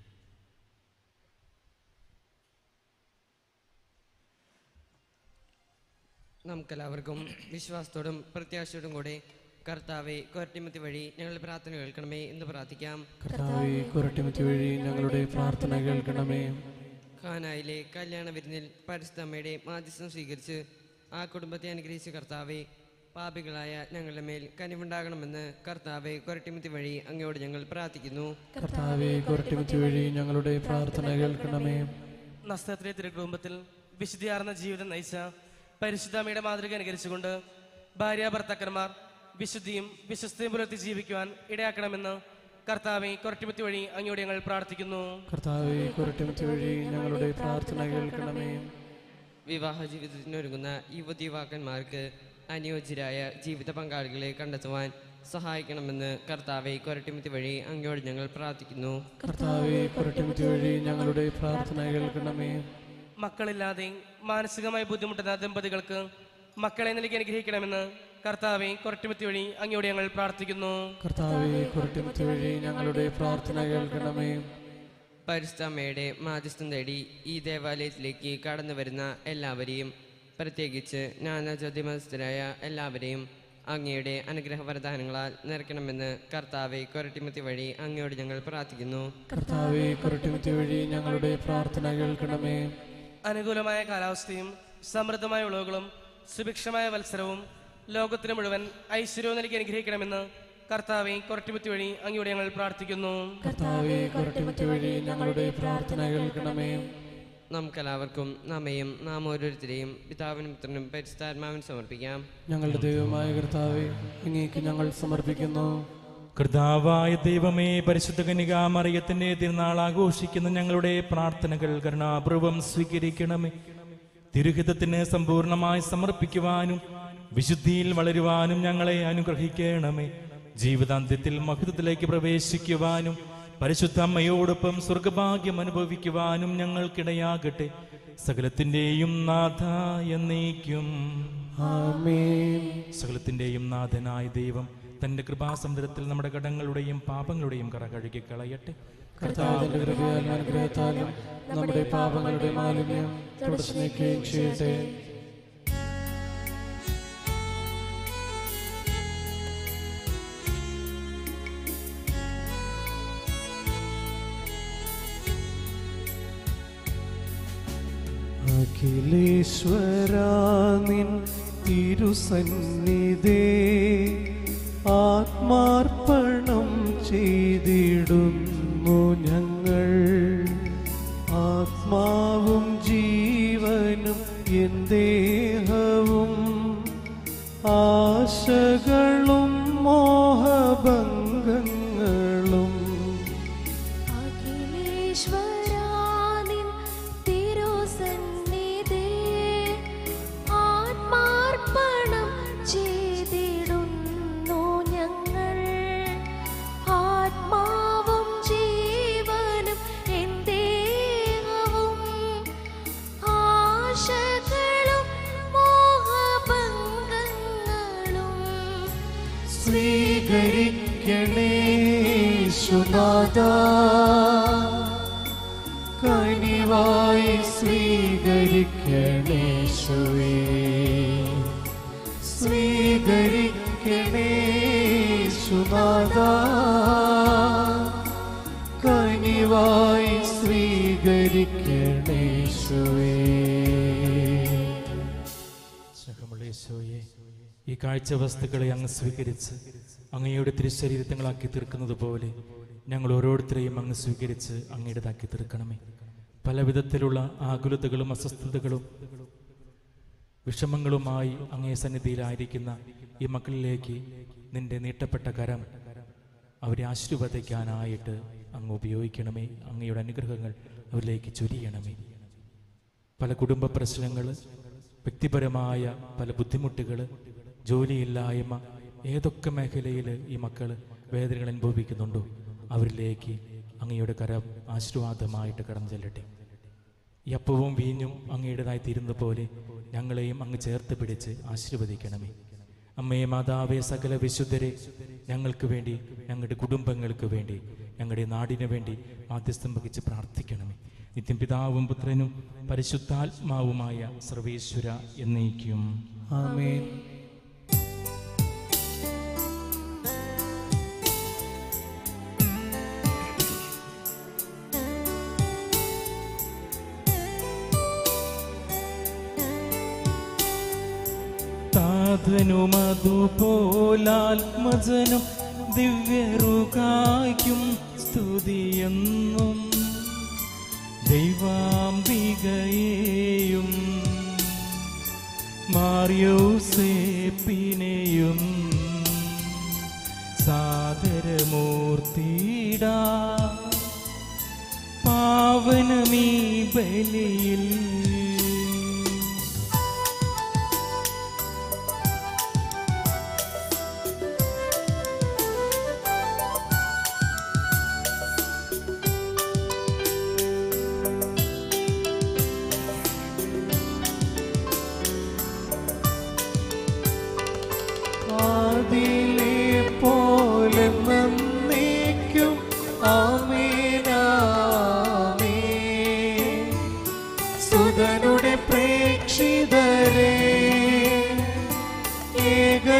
[SPEAKER 5] നമുക്കെല്ലാവർക്കും വിശ്വാസത്തോടും പ്രത്യാശയോടും കൂടെ കർത്താവെ കൊരട്ടിമത്തി വഴി ഞങ്ങളുടെ പ്രാർത്ഥന കേൾക്കണമേ എന്ന് പ്രാർത്ഥിക്കാം
[SPEAKER 2] കർത്താവെ കുരട്ടിമത്തി വഴി ഞങ്ങളുടെ പ്രാർത്ഥന കേൾക്കണമേ
[SPEAKER 5] ഖാനായിലെ കല്യാണ വിരുന്നിൽ പരിശുദ്ധമ്മയുടെ മാധ്യസ്ഥം സ്വീകരിച്ച് ആ കുടുംബത്തെ അനുഗ്രഹിച്ച കർത്താവെ പാപികളായ ഞങ്ങളുടെ മേൽ കനിവുണ്ടാകണമെന്ന് കർത്താവെ കൊരട്ടിമത്തി വഴി അങ്ങയോട് ഞങ്ങൾ പ്രാർത്ഥിക്കുന്നു
[SPEAKER 2] കർത്താവെ കുരട്ടിമത്തി വഴി ഞങ്ങളുടെ പ്രാർത്ഥന കേൾക്കണമേ
[SPEAKER 3] നസ്തത്തിലെ തിരുകുടുംബത്തിൽ വിശുദ്ധിയാർന്ന ജീവിതം നയിച്ച പരിശുദ്ധമ്മയുടെ മാതൃക അനുകരിച്ചുകൊണ്ട് ഭാര്യ ഭർത്താക്കന്മാർ വിശുദ്ധിയും വിശ്വസ്തയും പുലർത്തി ജീവിക്കുവാൻ ഇടയാക്കണമെന്ന് കർത്താവെ കൊരട്ടിപ്പത്തി വഴി അങ്ങയോട് ഞങ്ങൾ പ്രാർത്ഥിക്കുന്നു
[SPEAKER 2] കർത്താവെ കുരട്ടിമത്തി വഴി ഞങ്ങളുടെ പ്രാർത്ഥന കേൾക്കണമേ
[SPEAKER 5] വിവാഹ ജീവിതത്തിനൊരുങ്ങുന്ന യുവതി യുവാക്കന്മാർക്ക് അനുയോജ്യരായ ജീവിത പങ്കാളികളെ കണ്ടെത്തുവാൻ സഹായിക്കണമെന്ന് കർത്താവെ കൊരട്ടിമിത്തി വഴി അങ്ങയോട് ഞങ്ങൾ പ്രാർത്ഥിക്കുന്നു
[SPEAKER 2] കർത്താവെ കുരട്ടിമിറ്റി വഴി ഞങ്ങളുടെ പ്രാർത്ഥന കേൾക്കണമേ
[SPEAKER 3] മക്കളില്ലാതെ മാനസികമായി ബുദ്ധിമുട്ടുന്ന ദമ്പതികൾക്ക് മക്കളെ നൽകി അനുഗ്രഹിക്കണമെന്ന് കർത്താവെ കൊരട്ടുമത്തി വഴി അങ്ങയോട് ഞങ്ങൾ പ്രാർത്ഥിക്കുന്നു
[SPEAKER 2] കർത്താവെ കുരട്ടിമിറ്റി വഴി ഞങ്ങളുടെ പ്രാർത്ഥന കേൾക്കണമേ
[SPEAKER 5] പരിശുദ്ധമ്മയുടെ മാധ്യസ്ഥം തേടി ഈ ദേവാലയത്തിലേക്ക് കടന്നു വരുന്ന എല്ലാവരെയും പ്രത്യേകിച്ച് നാനാജാതി മതസ്ഥരായ എല്ലാവരെയും അങ്ങയുടെ അനുഗ്രഹ വരദാനങ്ങളാൽ നിറയ്ക്കണമെന്ന് കർത്താവെ കൊരട്ടിമത്തി വഴി അങ്ങയോട് ഞങ്ങൾ പ്രാർത്ഥിക്കുന്നു
[SPEAKER 2] കർത്താവെ കുരട്ടിമിറ്റി വഴി ഞങ്ങളുടെ പ്രാർത്ഥന കേൾക്കണമേ
[SPEAKER 3] അനുകൂലമായ കാലാവസ്ഥയും സമൃദ്ധമായ വിളവുകളും സുഭിക്ഷമായ വത്സരവും ലോകത്തിന് മുഴുവൻ ഐശ്വര്യവും നൽകി അനുഗ്രഹിക്കണമെന്ന് കർത്താവെ കൊരട്ടുമത്തി വഴി അങ്ങയോട് ഞങ്ങൾ പ്രാർത്ഥിക്കുന്നു
[SPEAKER 2] കർത്താവെ കുരട്ടിമിറ്റി വഴി ഞങ്ങളുടെ പ്രാർത്ഥന കേൾക്കണമേ
[SPEAKER 5] നമുക്കെല്ലാവർക്കും നമ്മയും നാം ഓരോരുത്തരെയും പിതാവിനും പുത്രനും പരിശുദ്ധാത്മാവിനും സമർപ്പിക്കാം
[SPEAKER 2] ഞങ്ങളുടെ ദൈവമായ കർത്താവെ അങ്ങേക്ക് ഞങ്ങൾ സമർപ്പിക്കുന്നു
[SPEAKER 1] കർത്താവായ ദൈവമേ പരിശുദ്ധ കന്യകാമറിയത്തിന്റെ തിരുനാൾ ആഘോഷിക്കുന്ന ഞങ്ങളുടെ പ്രാർത്ഥനകൾ കരുണാപൂർവം സ്വീകരിക്കണമേ തിരുഹിതത്തിന് സമ്പൂർണമായി സമർപ്പിക്കുവാനും വിശുദ്ധിയിൽ വളരുവാനും ഞങ്ങളെ അനുഗ്രഹിക്കണമേ ജീവിതാന്ത്യത്തിൽ മഹിതത്തിലേക്ക് പ്രവേശിക്കുവാനും പരിശുദ്ധ അമ്മയോടൊപ്പം സ്വർഗഭാഗ്യം അനുഭവിക്കുവാനും ഞങ്ങൾക്കിടയാകട്ടെ സകലത്തിന്റെയും നാഥ എന്നേക്കും
[SPEAKER 2] ആമേൻ
[SPEAKER 1] സകലത്തിന്റെയും നാഥനായ ദൈവം തന്റെ കൃപാസമുദ്രത്തിൽ നമ്മുടെ കടങ്ങളുടെയും പാപങ്ങളുടെയും കറ കഴുകി കളയട്ടെ
[SPEAKER 2] കർത്താവിന്റെ കൃപയാലും അനുഗ്രഹത്താലും നമ്മുടെ പാപങ്ങളുടെ മാലിന്യം തുടച്ചു നീക്കുകയും ചെയ്യട്ടെ അഖിലേശ്വരാനിൻ തിരുസന്നിധേ ആത്മാർപ്പണം ചെയ്തിടുന്നു ഞങ്ങൾ ആത്മാവും ജീവനും എൻ ദേഹവും ആശകളും മോഹഭംഗങ്ങളും
[SPEAKER 4] അഖിലേശ്വരാനിൻ തിരുസന്നിധി ആത്മാർപ്പണം ചെയ്തിടുന്നു ഞങ്ങൾ ആത്മാവും ജീവനും എൻ ദേഹവും ആശകളും മോഹഭംഗങ്ങളും
[SPEAKER 2] സ്വീകരിക്കണേ സുനാഥ കനിവായി സ്വീകരിക്കണേ ശുവേ സ്വീകരിക്കണേ സുനാഥ കനിവായി സ്വീകരിക്കണേ ശുവേ
[SPEAKER 1] സ്നേഹമുള്ള യേശോയെ ഈ കാഴ്ച വസ്തുക്കളെ അങ്ങ് സ്വീകരിച്ച് അങ്ങയുടെ തിരുശരീരത്തങ്ങളാക്കി തീർക്കുന്നത് പോലെ ഞങ്ങൾ ഓരോരുത്തരെയും അങ്ങ് സ്വീകരിച്ച് അങ്ങയുടേതാക്കി തീർക്കണമേ പല വിധത്തിലുള്ള ആകുലതകളും അസ്വസ്ഥതകളും വിഷമങ്ങളുമായി അങ്ങേ സന്നിധിയിലായിരിക്കുന്ന ഈ മക്കളിലേക്ക് നിന്റെ നീട്ടപ്പെട്ട കരം അവരെ ആശീർവദിക്കാനായിട്ട് അങ്ങ് ഉപയോഗിക്കണമേ അങ്ങയുടെ അനുഗ്രഹങ്ങൾ അവരിലേക്ക് ചൊരിയണമേ പല കുടുംബ പ്രശ്നങ്ങൾ വ്യക്തിപരമായ പല ബുദ്ധിമുട്ടുകൾ ജോലിയില്ലായ്മ ഏതൊക്കെ മേഖലയിൽ ഈ മക്കൾ വേദനകൾ അനുഭവിക്കുന്നുണ്ടോ അവരിലേക്ക് അങ്ങയുടെ കരം ആശീർവാദമായിട്ട് കടന്നു ചെല്ലട്ടെ ഈ അപ്പവും വീഞ്ഞും അങ്ങയുടേതായി തീരുന്നത് പോലെ ഞങ്ങളെയും അങ്ങ് ചേർത്ത് പിടിച്ച് ആശീർവദിക്കണമേ അമ്മയെ മാതാവേ സകല വിശുദ്ധരെ ഞങ്ങൾക്ക് വേണ്ടി ഞങ്ങളുടെ കുടുംബങ്ങൾക്ക് വേണ്ടി ഞങ്ങളുടെ നാടിനു വേണ്ടി മാധ്യസ്ഥം വഹിച്ച് പ്രാർത്ഥിക്കണമേ നിത്യം പിതാവും പുത്രനും പരിശുദ്ധാത്മാവുമായ സർവേശ്വര എന്നേക്കും
[SPEAKER 2] ആമേൻ
[SPEAKER 1] താതനും അതുപോലാത്മജനും ദിവ്യറുകായ്ക്കും സ്തുതിയെന്നും ദൈവാംബികയെയും മാറിയോസേപ്പിനെയും സാദരമൂർത്തിട പാവനമീ ബലിയിൽ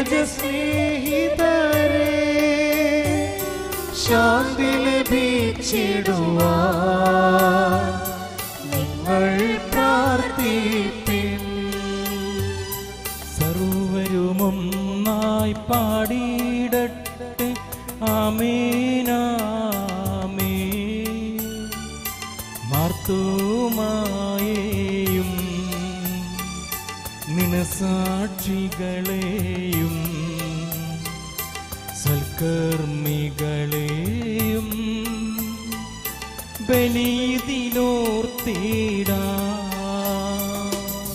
[SPEAKER 2] പ്രിയജ സ്നേഹിതരെ ശാന്തി ലഭിച്ചിടുവാൻ നിങ്ങൾ പ്രാർത്ഥിപ്പിൻ
[SPEAKER 1] സർവരുമൊന്നായി പാടിയിടട്ടെ ആമേനാമേ മാർത്തോമായേയും നിനസാക്ഷികളെയും സൽക്കർമ്മികളെയും ബലിതിലോർത്തിടാ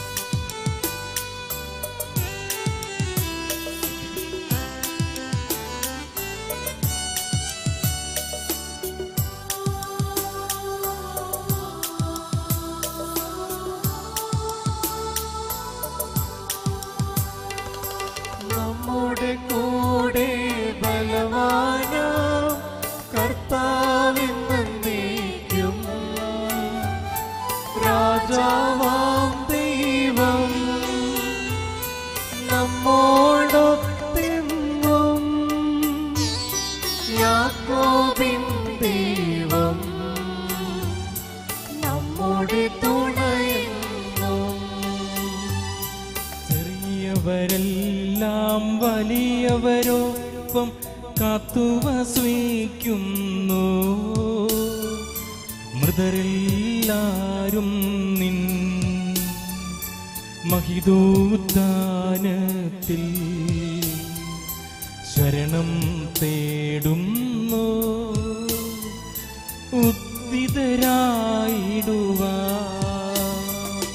[SPEAKER 2] നമ്മുടെ കൂടെ ബലവാന കർത്താവിന്നേക്കും രാജാവാം ദൈവം നമ്മോടൊത്തെന്നും യാക്കോബിൻ ദൈവം നമ്മുടെ തുണയെന്നും
[SPEAKER 1] ചെറിയവരെല്ലാം വലിയവരൊപ്പം കാത്തുവസിക്കുന്നു മൃതരെല്ലാരും നിൻ മഹിതൂത്താനത്തിൽ ശരണം തേടുന്നു ഉദ്ധിതരായിടുവാ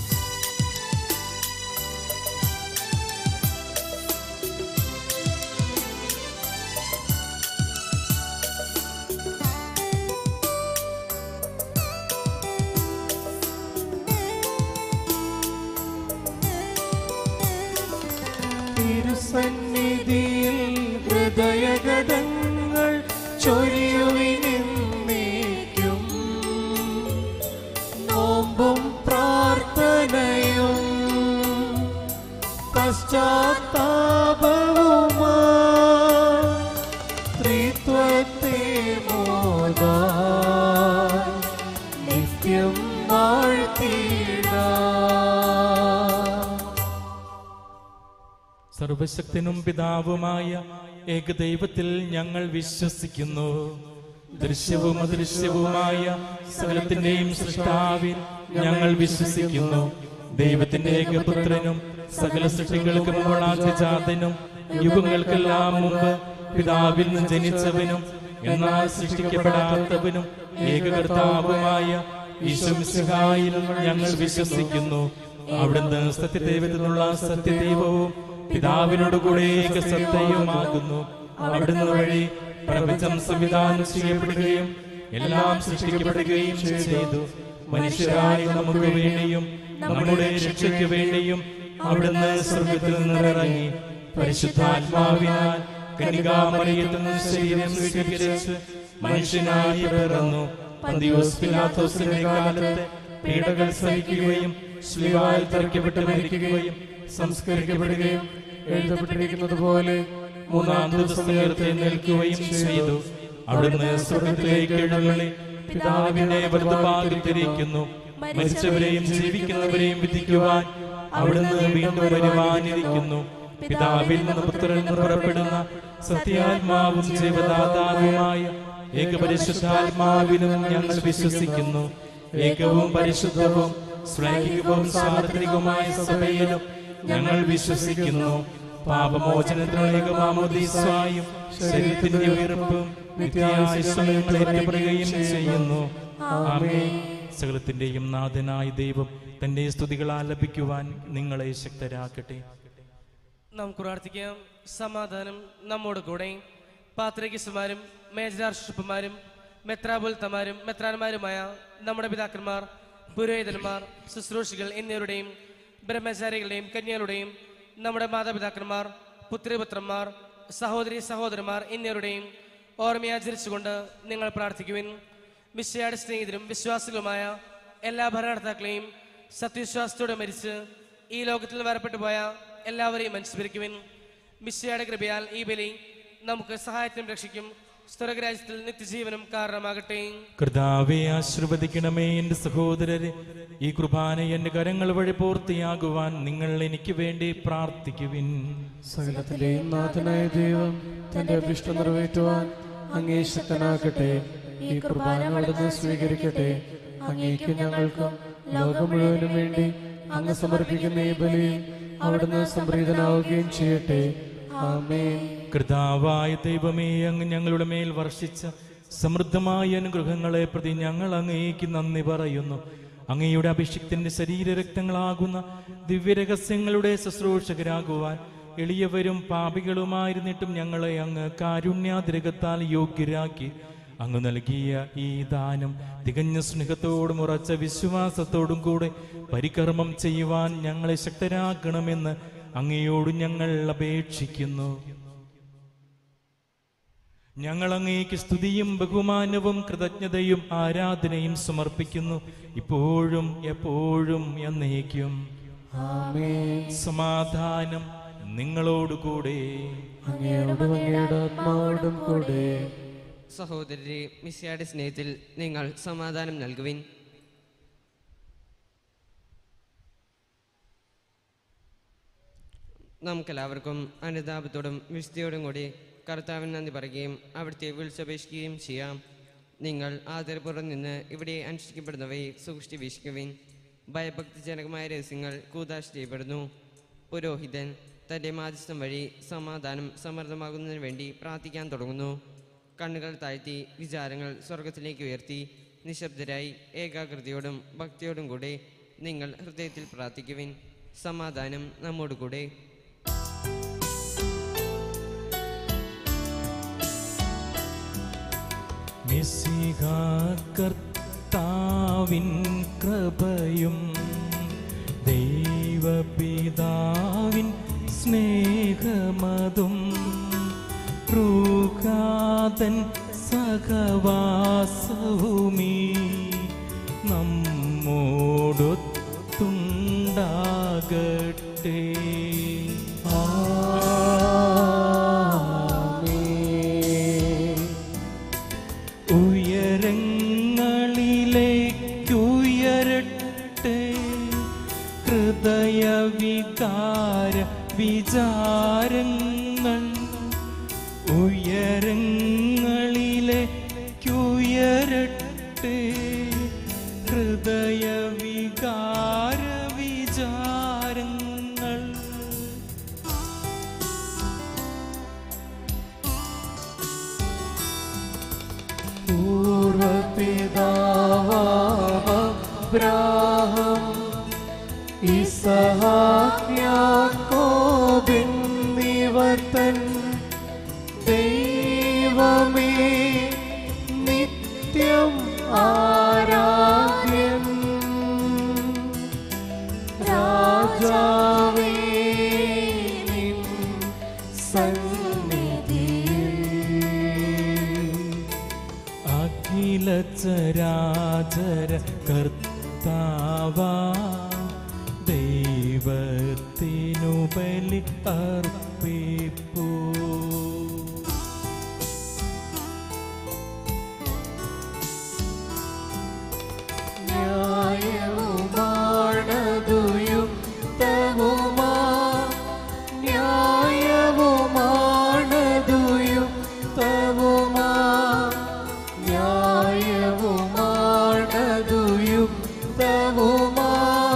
[SPEAKER 2] തിരുസന്നിധിയിൽ ഹൃദയഗതങ്ങൾ ചൊരിയുവിനെന്നേക്കും നോമ്പും പ്രാർത്ഥനയും പശ്ചാത്താപവുമാ ത്രിത്വത്തെ മോദാ നിത്യം വാഴ്ത്തിടാ
[SPEAKER 1] സർവശക്തനും പിതാവുമായ ഏകദൈവത്തിൽ ഞങ്ങൾ വിശ്വസിക്കുന്നു ദൃശ്യവും അദൃശ്യവുമായ സകലത്തിന്റെയും സൃഷ്ടാവിൽ ഞങ്ങൾ വിശ്വസിക്കുന്നു ദൈവത്തിന്റെ ഏകപുത്രനും സകല സൃഷ്ടികൾക്കും മുകളാതിജാതനും യുഗങ്ങൾക്കെല്ലാം മുമ്പ് പിതാവിൽ നിന്ന് ജനിച്ചവനും എന്നാൽ സൃഷ്ടിക്കപ്പെടാത്തവനും ഏകകർത്താവുമായ ഈശ്വമിസിഹായിൽ ഞങ്ങൾ വിശ്വസിക്കുന്നു അവിടുന്ന് സത്യദൈവത്തിൽ നിന്നുള്ള സത്യദൈവവും പിതാവിനോട് കൂടെ ഏകസത്തയുമാകുന്നു അവിടുന്ന് വഴി പ്രപഞ്ചം സംവിധാനം ചെയ്യപ്പെടുകയും എല്ലാം സൃഷ്ടിക്കപ്പെടുകയും ചെയ്തു മനുഷ്യരായി നമുക്ക് വേണ്ടിയും നമ്മുടെ രക്ഷയ്ക്ക് വേണ്ടിയും അവിടുന്ന് സ്വർഗത്തിൽ നിന്നിറങ്ങി പരിശുദ്ധാത്മാവിനാൽ കനികാമറിയത്തിൽ നിന്ന് ശരീരം സ്വീകരിച്ച് മനുഷ്യനായി പിറന്നു പന്തിയോസ് പിലാത്തോസിന്റെ കാലത്ത് പീഡകൾ സഹിക്കുകയും ശ്ലീവായിൽ തറയ്ക്കപ്പെട്ട് മരിക്കുകയും സംസ്കരിക്കപ്പെടുകയും
[SPEAKER 2] എഴുതപ്പെട്ടിരിക്കുന്നത് പോലെ
[SPEAKER 1] മൂന്നാം ദിവസം ഉയർത്തെഴുന്നേൽക്കുകയും ചെയ്തു അവിടുന്ന് സ്വർഗത്തിലേക്ക് എഴുന്നള്ളി പിതാവിന്റെ വലതുഭാഗത്തിരിക്കുന്നു മരിച്ചവരെയും ജീവിക്കുന്നവരെയും വിധിക്കുവാൻ അവിടുന്ന് വീണ്ടും വരുവാനിരിക്കുന്നു പിതാവിൽ നിന്ന് പുത്രനിൽ നിന്ന് പുറപ്പെടുന്ന സത്യാത്മാവും ജീവദാതാവുമായ ഏകപരിശുദ്ധാത്മാവിലും ഞങ്ങൾ വിശ്വസിക്കുന്നു ഏകവും പരിശുദ്ധവും ശ്ലൈകികവും സാർവത്രികവുമായ സഭയിലും ഞങ്ങൾ വിശ്വസിക്കുന്നു പാപമോചനത്തിനുള്ള ഏകമാമോദീസായും ശരീരത്തിന്റെ ഉയർപ്പും നിത്യായുസ്വയം ഏറ്റുപറയുകയും ചെയ്യുന്നു ആമേ സകലത്തിന്റെയും നാഥനായ ദൈവം തന്റെ സ്തുതികൾ ആലപിക്കുവാൻ നിങ്ങളെ ശക്തരാക്കട്ടെ
[SPEAKER 3] നമുക്ക് പ്രാർത്ഥിക്കാം സമാധാനം നമ്മോട് കൂടെ പാത്രികസുമാരും മേജരാർഷിപ്പുമാരും മെത്രാപുൽത്തമാരും മെത്രാന്മാരുമായ നമ്മുടെ പിതാക്കന്മാർ പുരോഹിതന്മാർ ശുശ്രൂഷികൾ എന്നിവരുടെയും ബ്രഹ്മചാരികളുടെയും കന്യകളുടെയും നമ്മുടെ മാതാപിതാക്കന്മാർ പുത്രിപുത്രന്മാർ സഹോദരി സഹോദരന്മാർ എന്നിവരുടെയും ഓർമ്മയാചരിച്ചുകൊണ്ട് നിങ്ങൾ പ്രാർത്ഥിക്കുവിൻ വിശ്വയാട് സ്നേഹിതരും വിശ്വാസികളുമായ എല്ലാ ഭരണകർത്താക്കളെയും സത്യവിശ്വാസത്തോടെ മരിച്ച് ഈ ലോകത്തിൽ വരപ്പെട്ടു പോയ എല്ലാവരെയും അനുസ്മരിക്കുവിൻ മിശയുടെ കൃപയാൽ ഈ ബലി നമുക്ക് സഹായത്തിനും രക്ഷിക്കും സ്വർഗരാജ്യത്തിൽ നിത്യജീവനും കാരണമാകട്ടെ
[SPEAKER 1] കർത്താവെ ആശീർവദിക്കണമേ എൻ്റെ സഹോദരരെ ഈ കുർബാന എൻ്റെ കരങ്ങൾ വഴി പൂർത്തിയാകുവാൻ നിങ്ങൾ എനിക്ക് വേണ്ടി പ്രാർത്ഥിക്കുവിൻ
[SPEAKER 2] സകലത്തിന്റെയും നാഥനായ ദൈവം തന്റെ അഭിഷ്ടം നിറവേറ്റുവാൻ അങ്ങേ ശക്തനാക്കട്ടെ ഈ കുർബാന അവിടുന്ന് സ്വീകരിക്കട്ടെ അങ്ങേക്കും ഞങ്ങൾക്കും ലോകം മുഴുവനും വേണ്ടി അങ്ങ് സമർപ്പിക്കുന്ന ഈ ബലിയിൽ അവിടുന്ന് സംപ്രീതനാവുകയും ചെയ്യട്ടെ ആമേൻ
[SPEAKER 1] കർത്താവായ ദൈവമേ അങ്ങ് ഞങ്ങളുടെ മേൽ വർഷിച്ച സമൃദ്ധമായ അനുഗ്രഹങ്ങളെ പ്രതി ഞങ്ങൾ അങ്ങേക്ക് നന്ദി പറയുന്നു അങ്ങയുടെ അഭിഷിക്തന്റെ ശരീരരക്തങ്ങളാകുന്ന ദിവ്യരഹസ്യങ്ങളുടെ ശുശ്രൂഷകരാകുവാൻ എളിയവരും പാപികളുമായിരുന്നിട്ടും ഞങ്ങളെ അങ്ങ് കാരുണ്യാതിരകത്താൽ യോഗ്യരാക്കി അങ്ങ് നൽകിയ ഈ ദാനം തികഞ്ഞ സ്നേഹത്തോടും ഉറച്ച വിശ്വാസത്തോടും കൂടെ പരികർമ്മം ചെയ്യുവാൻ ഞങ്ങളെ ശക്തരാക്കണമെന്ന് അങ്ങയോട് ഞങ്ങൾ അപേക്ഷിക്കുന്നു ഞങ്ങൾ അങ്ങേക്ക് സ്തുതിയും ബഹുമാനവും കൃതജ്ഞതയും ആരാധനയും സമർപ്പിക്കുന്നു ഇപ്പോഴും എപ്പോഴും എന്നേക്കും
[SPEAKER 2] ആമേൻ
[SPEAKER 1] സമാധാനം നിങ്ങളോടുകൂടെ
[SPEAKER 2] അങ്ങയോടും അങ്ങയുടെ ആത്മാവോടും കൂടെ
[SPEAKER 5] സഹോദരരെ മിസ്സിയുടെ സ്നേഹത്തിൽ നിങ്ങൾ സമാധാനം നൽകുവിൻ നമുക്കെല്ലാവർക്കും അനുതാപത്തോടും വിശുദ്ധിയോടും കൂടി കർത്താവിന് നന്ദി പറയുകയും അവിടുത്തെ വിളിച്ചപേക്ഷിക്കുകയും ചെയ്യാം നിങ്ങൾ ആദരപൂർവ്വം നിന്ന് ഇവിടെ അനുഷ്ഠിക്കപ്പെടുന്നവയെ സൂക്ഷിച്ച് വീക്ഷിക്കുവിൻ ഭയഭക്തിജനകമായ രഹസ്യങ്ങൾ കൂതാശ ചെയ്യപ്പെടുന്നു പുരോഹിതൻ തൻ്റെ മാധ്യസ്ഥം വഴി സമാധാനം സമൃദ്ധമാകുന്നതിന് വേണ്ടി പ്രാർത്ഥിക്കാൻ തുടങ്ങുന്നു കണ്ണുകൾ താഴ്ത്തി വിചാരങ്ങൾ സ്വർഗത്തിലേക്ക് ഉയർത്തി നിശബ്ദരായി ഏകാഗ്രതയോടും ഭക്തിയോടും കൂടെ നിങ്ങൾ ഹൃദയത്തിൽ പ്രാർത്ഥിക്കുവിൻ സമാധാനം നമ്മോട് കൂടെ
[SPEAKER 1] മിശിഹ കർത്താവിൻ കൃപയും ദൈവപിതാവിൻ സ്നേഹമതും റൂഹാതൻ സഹവാസവുമീ നമ്മോടൊത്തുണ്ടാകട്ടെ
[SPEAKER 2] ആമേൻ
[SPEAKER 1] ഉയരങ്ങളിലേക്കുയരട്ടെ ഹൃദയവികാര വിചാരങ്ങൾ ഉയരങ്ങളിലേക്കുയരട്ടെ ഹൃദയവികാര വിചാരങ്ങൾ
[SPEAKER 2] പൂർവപിതാവാബ്രാഹം ഇസഹാക്യാക്കോബിന്നിവർത്തൻ ദൈവമേ നിത്യം ആരാധ്യൻ രാജാവേ നിൻ സന്നിധിയിൽ
[SPEAKER 1] അഖില ചരാചര കർത്താവ ദൈവത്തിനു ബലി അർപ്പിപ്പൂ
[SPEAKER 2] ന്യായവുമാണതുയുക്തവുമാ ന്യായവുമാണതുയുക്തവുമാ ന്യായവുമാണതുയുക്തവുമാ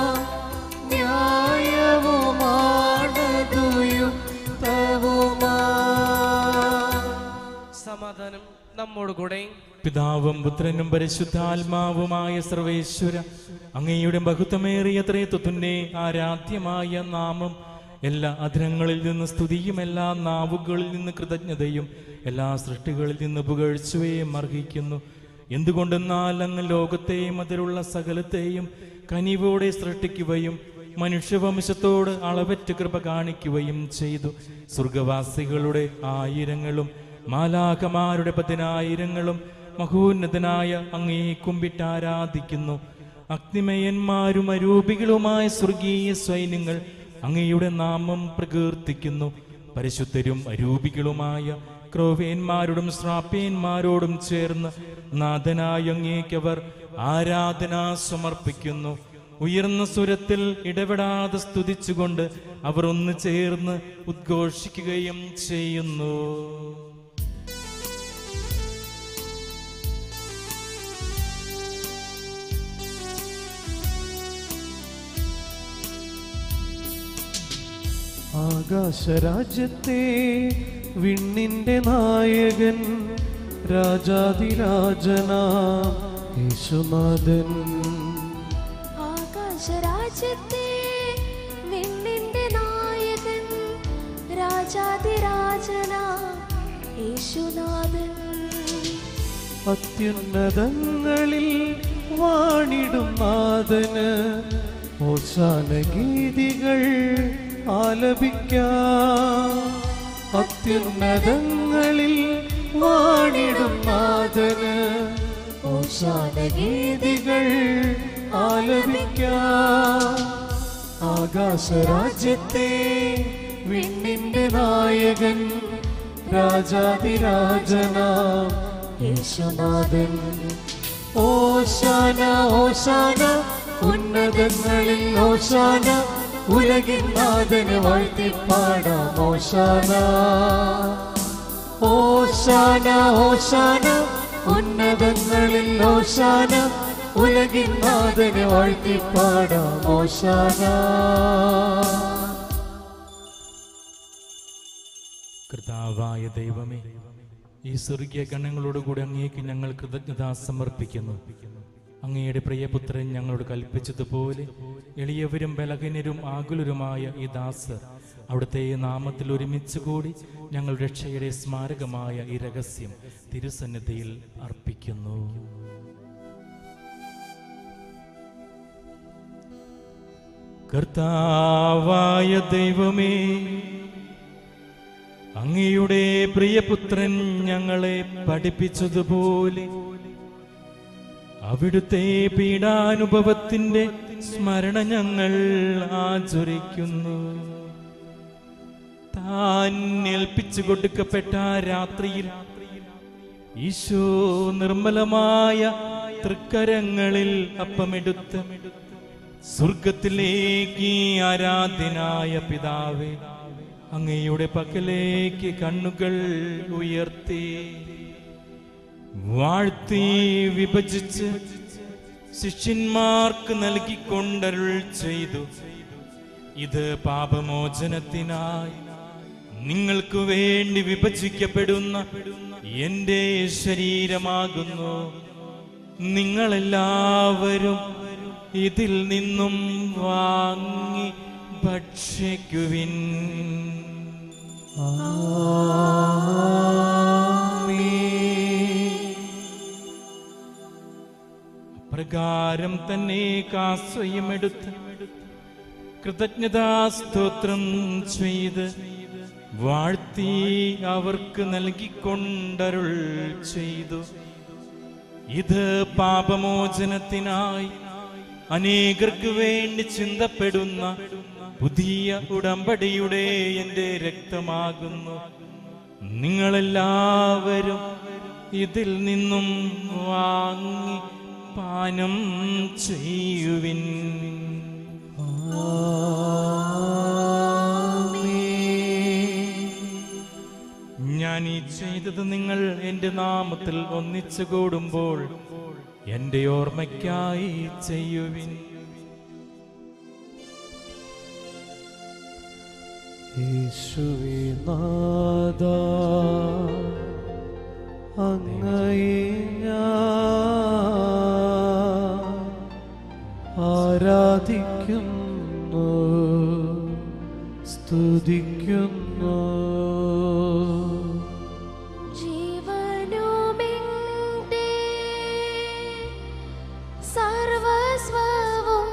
[SPEAKER 2] ന്യായവുമാണതുയുക്തവുമാ
[SPEAKER 3] സമാധാനം നമ്മോട് കൂടെ
[SPEAKER 1] പിതാവും പുത്രനും പരിശുദ്ധാത്മാവുമായ സർവേശ്വര അങ്ങയുടെ ബഹുത്വമേറിയ ത്രേത്വത്തിന്റെ ആരാധ്യമായ നാമം എല്ലാ അധരങ്ങളിൽ നിന്ന് സ്തുതിയും എല്ലാ നാവുകളിൽ നിന്ന് കൃതജ്ഞതയും എല്ലാ സൃഷ്ടികളിൽ നിന്ന് പുകഴ്ചയും അർഹിക്കുന്നു എന്തുകൊണ്ടെന്നാൽ അങ്ങ് ലോകത്തെയും അതിലുള്ള സകലത്തെയും കനിവോടെ സൃഷ്ടിക്കുകയും മനുഷ്യവംശത്തോട് അളവറ്റ കൃപ കാണിക്കുകയും ചെയ്തു സ്വർഗവാസികളുടെ ആയിരങ്ങളും മാലാഖമാരുടെ പതിനായിരങ്ങളും മഹോന്നതനായ അങ്ങേ കുമ്പിട്ട് ആരാധിക്കുന്നു അഗ്നിമയന്മാരും അരൂപികളുമായ സ്വർഗീയ സൈന്യങ്ങൾ അങ്ങയുടെ നാമം പ്രകീർത്തിക്കുന്നു പരിശുദ്ധരും അരൂപികളുമായ ക്രോവേന്മാരോടും ശ്രാപ്യന്മാരോടും ചേർന്ന് നാഥനായ അങ്ങേക്കവർ ആരാധന സമർപ്പിക്കുന്നു ഉയർന്ന സ്വരത്തിൽ ഇടപെടാതെ സ്തുതിച്ചുകൊണ്ട് അവർ ഒന്ന് ചേർന്ന് ഉദ്ഘോഷിക്കുകയും ചെയ്യുന്നു
[SPEAKER 2] ആകാശരാജ്യത്തെ വിണ്ണിന്റെ നായകൻ രാജാതിരാജനാ യേശുനാഥൻ
[SPEAKER 4] ആകാശരാജ്യത്തെ വിണ്ണിന്റെ നായകൻ രാജാതിരാജന യേശുനാഥൻ
[SPEAKER 2] അത്യുന്നതങ്ങളിൽ വാണിടും നാഥന് ഓശാന ഗീതികൾ ആലപിക്കാം അത്യുന്നതങ്ങളിൽ വാണിടും നാഥന് ഓശാന ഗീതികൾ ആലപിക്കാം ആകാശരാജ്യത്തെ വിണ്ണിന്റെ നായകൻ രാജാതിരാജനാം യേശുനാഥൻ ഓശാന ഓശാന ഉന്നതങ്ങളിൽ ഓശാന ഉലകിൻ നാഥന് വാഴ്ത്തിപ്പാടാം ഓശാന ഓശാന ഓശാന ഉന്നതങ്ങളിൽ ഓശാന ഉലകിൻ നാഥന് വാഴ്ത്തിപ്പാടാം ഓശാന
[SPEAKER 1] കർത്താവായ ദൈവമേ ഈ സ്വർഗീയ ഗണങ്ങളോടുകൂടി അങ്ങേക്ക് ഞങ്ങൾ കൃതജ്ഞത സമർപ്പിക്കുന്നു അങ്ങയുടെ പ്രിയപുത്രൻ ഞങ്ങളോട് കൽപ്പിച്ചതുപോലെ എളിയവരും ബലഹീനരും ആകുലരുമായ ഈ ദാസർ അവിടുത്തെ നാമത്തിൽ ഒരുമിച്ച് കൂടി ഞങ്ങൾ രക്ഷയുടെ സ്മാരകമായ ഈ രഹസ്യം തിരുസന്നിധിയിൽ അർപ്പിക്കുന്നു കർത്താവായ ദൈവമേ അങ്ങയുടെ പ്രിയപുത്രൻ ഞങ്ങളെ പഠിപ്പിച്ചതുപോലെ അവിടുത്തെ പീഡാനുഭവത്തിന്റെ സ്മരണ ഞങ്ങൾ ആചരിക്കുന്നു താൻ ഏൽപ്പിച്ചു കൊടുക്കപ്പെട്ട ആ രാത്രിയിൽ ഈശോ നിർമ്മലമായ തൃക്കരങ്ങളിൽ അപ്പമെടുത്ത് സ്വർഗത്തിലേക്ക് ആരാധ്യനായ പിതാവേ അങ്ങയുടെ പക്കലേക്ക് കണ്ണുകൾ ഉയർത്തി വാഴ്ത്തി വിഭജിച്ച് ശിഷ്യന്മാർക്ക് നൽകിക്കൊണ്ടരുൾ ചെയ്തു ഇത് പാപമോചനത്തിനായി നിങ്ങൾക്ക് വേണ്ടി വിഭജിക്കപ്പെടുന്ന എന്റെ ശരീരമാകുന്നു നിങ്ങളെല്ലാവരും ഇതിൽ നിന്നും വാങ്ങി ഭക്ഷിക്കുവിൻ അപ്രകാരം തന്നെ കാസ്വയമെടുത്ത് കൃതജ്ഞതാസ്തോത്രം ചെയ്ത് വാഴ്ത്തി അവർക്ക് നൽകിക്കൊണ്ടരുൾ ചെയ്തു ഇത് പാപമോചനത്തിനായി അനേകർക്ക് വേണ്ടി ചിന്തപ്പെടുന്ന പുതിയ ഉടമ്പടിയുടെ എന്റെ രക്തമാകുന്നു നിങ്ങളെല്ലാവരും ഇതിൽ നിന്നും വാങ്ങി പാനം ചെയ്യുവിൻ ഞാൻ ഈ ചെയ്തത് നിങ്ങൾ എന്റെ നാമത്തിൽ ഒന്നിച്ചു കൂടുമ്പോൾ എന്റെ ഓർമ്മയ്ക്കായി ചെയ്യുവിൻ
[SPEAKER 2] യേശുവേ നാദ അങ്ങയെ ഞാൻ ആരാധിക്കുന്നു സ്തുതിക്കുന്നു
[SPEAKER 4] ജീവനുമെന്റെ സർവസ്വവും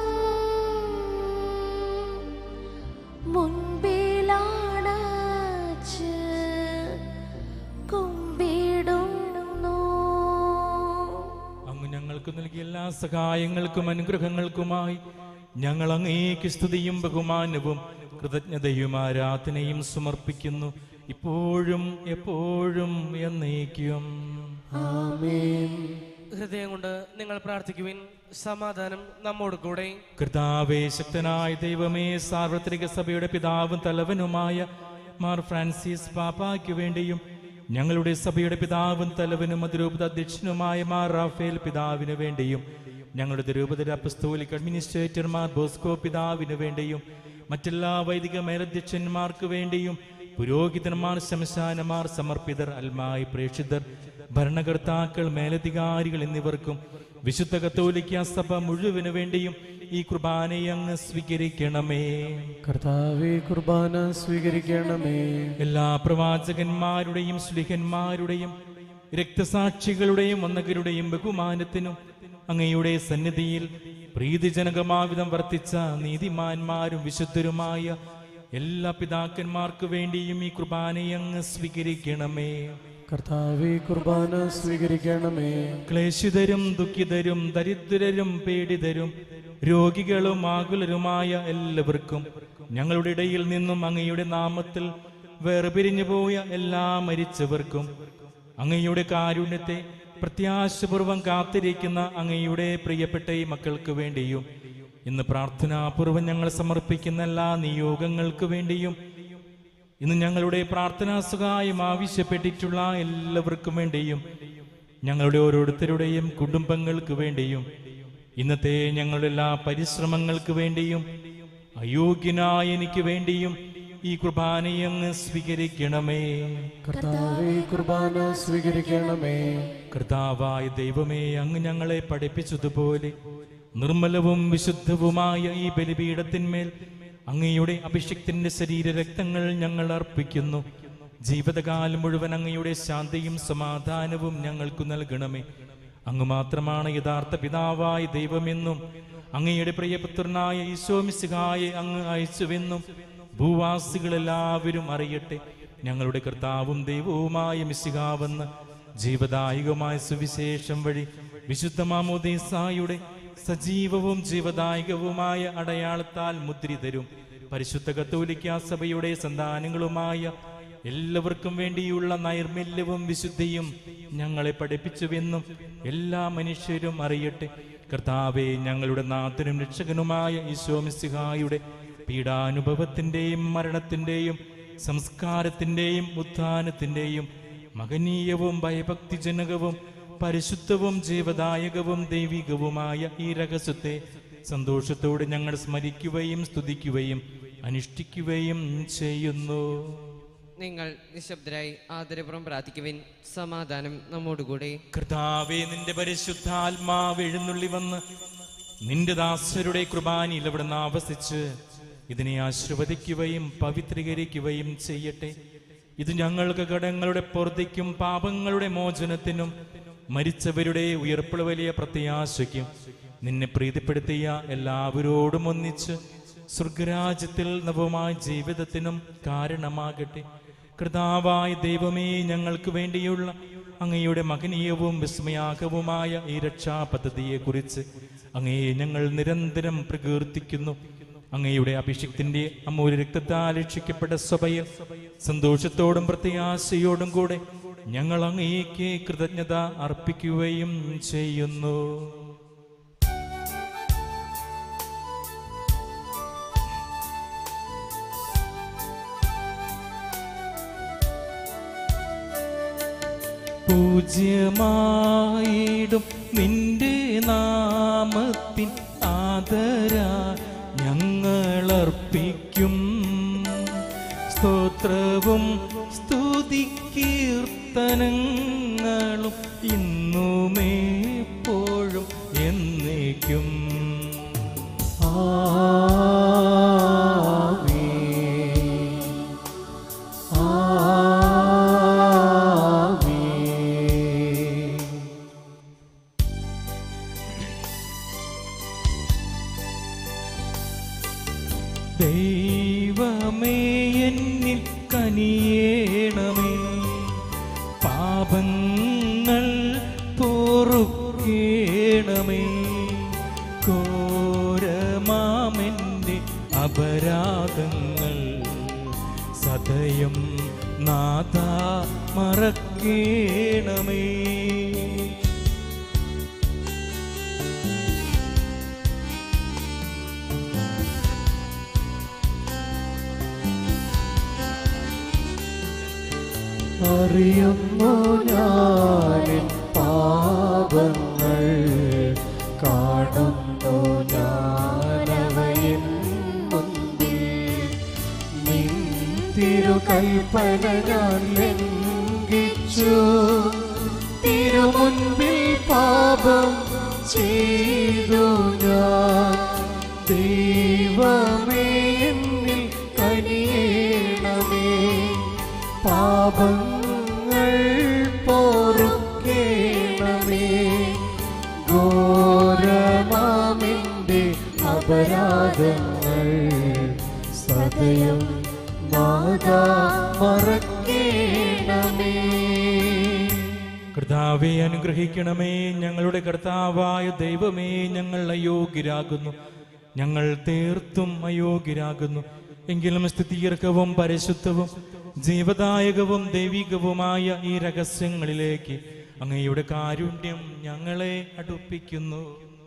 [SPEAKER 4] മുൻപിലാണച്ച് കുമ്പിടുന്നു
[SPEAKER 1] അങ്ങ് ഞങ്ങൾക്ക് നൽകിയ എല്ലാ സഹായങ്ങൾക്കും അനുഗ്രഹങ്ങൾക്കുമായി ഞങ്ങൾ അങ്ങേക്ക് സ്തുതിയും ബഹുമാനവും കൃതജ്ഞതയും ആരാധനയും സമർപ്പിക്കുന്നു ഇപ്പോഴും എപ്പോഴും എന്നേക്കും
[SPEAKER 2] ആമേൻ
[SPEAKER 3] ഹൃദയം കൊണ്ട് നിങ്ങൾ പ്രാർത്ഥിക്കുവിൻ സമാധാനം നമ്മോട് കൂടെ
[SPEAKER 1] കർത്താവേ ശക്തനായ ദൈവമേ സാർവത്രിക സഭയുടെ പിതാവും തലവനുമായ മാർ ഫ്രാൻസിസ് പാപ്പായ്ക്ക് വേണ്ടിയും ഞങ്ങളുടെ സഭയുടെ പിതാവും തലവനും അതിരൂപത അധ്യക്ഷനുമായ മാർ റാഫേൽ പിതാവിന് വേണ്ടിയും ഞങ്ങളുടെ തിരുപതി അപ്പസ്തോലിക് അഡ്മിനിസ്ട്രേറ്റർമാർ ബോസ്കോ പിതാവിന് വേണ്ടിയും മറ്റെല്ലാ വൈദിക മേലധ്യക്ഷന്മാർക്ക് വേണ്ടിയും പുരോഹിതന്മാർ ശംശാനമാർ സമർപ്പിതർ അൽമായി പ്രേക്ഷിതർ ഭരണകർത്താക്കൾ മേലധികാരികൾ എന്നിവർക്കും വിശുദ്ധ കത്തോലിക്ക സഭ മുഴുവന് വേണ്ടിയും ഈ കുർബാനയെ അങ്ങ് സ്വീകരിക്കണമേ
[SPEAKER 2] കർത്താവെ കുർബാന സ്വീകരിക്കണമേ
[SPEAKER 1] എല്ലാ പ്രവാചകന്മാരുടെയും സ്ലിഹന്മാരുടെയും രക്തസാക്ഷികളുടെയും വന്നകരുടെയും ബഹുമാനത്തിനും അങ്ങയുടെ സന്നിധിയിൽ പ്രീതിജനകമാവിധം വർത്തിച്ച നീതിമാന്മാരും വിശുദ്ധരുമായ എല്ലാ പിതാക്കന്മാർക്ക് വേണ്ടിയും ഈ കുർബാനയെ അങ്ങ് സ്വീകരിക്കണമേ
[SPEAKER 2] കർത്താവെ കുർബാന സ്വീകരിക്കണമേ
[SPEAKER 1] ക്ലേശിതരും ദുഃഖിതരും ദരിദ്രരും പീഡിതരും രോഗികളും ആകുലരുമായ എല്ലാവർക്കും ഞങ്ങളുടെ ഇടയിൽ നിന്നും അങ്ങയുടെ നാമത്തിൽ വേർപിരിഞ്ഞു പോയ എല്ലാ മരിച്ചവർക്കും അങ്ങയുടെ കാരുണ്യത്തെ പ്രത്യാശപൂർവം കാത്തിരിക്കുന്ന അങ്ങയുടെ പ്രിയപ്പെട്ട ഈ മക്കൾക്ക് വേണ്ടിയും ഇന്ന് പ്രാർത്ഥനാപൂർവം ഞങ്ങൾ സമർപ്പിക്കുന്ന എല്ലാ നിയോഗങ്ങൾക്ക് വേണ്ടിയും ഇന്ന് ഞങ്ങളുടെ പ്രാർത്ഥനാ സഹായം ആവശ്യപ്പെട്ടിട്ടുള്ള എല്ലാവർക്കും വേണ്ടിയും ഞങ്ങളുടെ ഓരോരുത്തരുടെയും കുടുംബങ്ങൾക്ക് വേണ്ടിയും ഇന്നത്തെ ഞങ്ങളുടെ എല്ലാ പരിശ്രമങ്ങൾക്ക് വേണ്ടിയും അയോഗ്യനായ എനിക്ക് വേണ്ടിയും ഈ കുർബാനയെ അങ്ങ് സ്വീകരിക്കണമേ
[SPEAKER 2] കർത്താവെ കുർബാന സ്വീകരിക്കണമേ
[SPEAKER 1] കർത്താവായ ദൈവമേ അങ്ങ് ഞങ്ങളെ പഠിപ്പിച്ചതുപോലെ നിർമ്മലവും വിശുദ്ധവുമായ ഈ ബലിപീഠത്തിന്മേൽ അങ്ങയുടെ അഭിഷിക്തന്റെ ശരീര രക്തങ്ങൾ ഞങ്ങൾ അർപ്പിക്കുന്നു ജീവിതകാലം മുഴുവൻ അങ്ങയുടെ ശാന്തിയും സമാധാനവും ഞങ്ങൾക്ക് നൽകണമേ അങ്ങ് മാത്രമാണ് യഥാർത്ഥ പിതാവായ ദൈവമെന്നും അങ്ങയുടെ പ്രിയപുത്രനായ ഈശോമിസിഹായെ അങ്ങ് അയച്ചുവെന്നും ഭൂവാസികളെല്ലാവരും അറിയട്ടെ ഞങ്ങളുടെ കർത്താവും ദൈവവുമായ മിശിഹാവെന്ന് ജീവദായകമായ സുവിശേഷം വഴി വിശുദ്ധ മാമോദീസായുടെ സജീവവും ജീവദായകവുമായ അടയാളത്താൽ മുദ്രിതരും പരിശുദ്ധ കത്തോലിക്ക സഭയുടെ സന്താനങ്ങളുമായ എല്ലാവർക്കും വേണ്ടിയുള്ള നൈർമല്യവും വിശുദ്ധിയും ഞങ്ങളെ പഠിപ്പിച്ചുവെന്നും എല്ലാ മനുഷ്യരും അറിയട്ടെ കർത്താവെ ഞങ്ങളുടെ നാഥനും രക്ഷകനുമായ ഈശോമിസിഹായുടെ പീഡാനുഭവത്തിന്റെയും മരണത്തിന്റെയും സംസ്കാരത്തിന്റെയും ഉത്ഥാനത്തിന്റെയും മകനീയവും ഭയഭക്തിജനകവും പരിശുദ്ധവും ജീവദായകവും ദൈവികവുമായ ഈ രഹസ്യത്തെ സന്തോഷത്തോടെ ഞങ്ങൾ സ്മരിക്കുകയും സ്തുതിക്കുകയും അനുഷ്ഠിക്കുകയും ചെയ്യുന്നു
[SPEAKER 5] നിങ്ങൾ നിശബ്ദരായി ആദരപുറം പ്രാർത്ഥിക്കുവിൻ സമാധാനം നമ്മോടുകൂടെ
[SPEAKER 1] കർത്താവേ നിന്റെ പരിശുദ്ധാത്മാവ് എഴുന്നള്ളി വന്ന് നിന്റെ ദാസരുടെ കുർബാനയിൽ അവിടുന്ന് ആവസിച്ച് ഇതിനെ ആശീർവദിക്കുകയും പവിത്രീകരിക്കുകയും ചെയ്യട്ടെ ഇത് ഞങ്ങൾക്ക് കടങ്ങളുടെ പൊറുതിക്കും പാപങ്ങളുടെ മോചനത്തിനും മരിച്ചവരുടെ ഉയർപ്പുള്ള വലിയ പ്രത്യാശയ്ക്കും നിന്നെ പ്രീതിപ്പെടുത്തിയ എല്ലാവരോടും ഒന്നിച്ച് സ്വർഗരാജ്യത്തിൽ നവമായ ജീവിതത്തിനും കാരണമാകട്ടെ കർത്താവായ ദൈവമേ ഞങ്ങൾക്ക് വേണ്ടിയുള്ള അങ്ങയുടെ മകനീയവും വിസ്മയാകവുമായ ഈ രക്ഷാ പദ്ധതിയെക്കുറിച്ച് അങ്ങയെ ഞങ്ങൾ നിരന്തരം പ്രകീർത്തിക്കുന്നു അങ്ങയുടെ അഭിഷിക്തിന്റെ അമൂല്യ രക്തത്താൽ രക്ഷിക്കപ്പെട്ട സഭയിൽ സന്തോഷത്തോടും പ്രത്യാശയോടും കൂടെ ഞങ്ങൾ അങ്ങേക്ക് കൃതജ്ഞത അർപ്പിക്കുകയും ചെയ്യുന്നു പൂജ്യമായിടും നിന്റെ നാമത്തിൻ ആദര ഞങ്ങളർപ്പിക്കും സ്തോത്രവും സ്തുതി കീർത്തനങ്ങളും ഇന്നുമേപ്പോഴും എന്നേക്കും
[SPEAKER 2] ആമേൻ ആമേൻ
[SPEAKER 1] ദൈവമേ എന്നിൽ കനിയേണമേ പാപങ്ങൾ പൊറുക്കേണമേ ഘോരമാമെന്റെ അപരാധങ്ങൾ സദയം നാഥ മറക്കേണമേ
[SPEAKER 2] അറിയുന്നു ഞാനിൻ പാപങ്ങൾ കാണുന്നു ഞാനവയൻ മുൻപിൽ നിൻ തിരുകൽപ്പന ഞാൻ ലംഘിച്ചു തിരുമുൻപിൽ പാപം ചെയ്തു ഞാൻ ദൈവമേ എന്നിൽ കനിയേണമേ പാപങ്ങൾ പോറുക്കേണമേ ഘോരമാമിൻ്റെ അപരാധങ്ങൾ സദയം നാദാ മറക്കേണമേ
[SPEAKER 1] കർത്താവെ അനുഗ്രഹിക്കണമേ ഞങ്ങളുടെ കർത്താവായ ദൈവമേ ഞങ്ങൾ അയോഗ്യരാകുന്നു ഞങ്ങൾ തീർത്തും അയോഗ്യരാകുന്നു എങ്കിലും സ്ഥിതീർക്കവും പരിശുദ്ധവും ജീവദായകവും ദൈവികവുമായ ഈ രഹസ്യങ്ങളിലേക്ക് അങ്ങയുടെ കാരുണ്യം ഞങ്ങളെ അടുപ്പിക്കുന്നു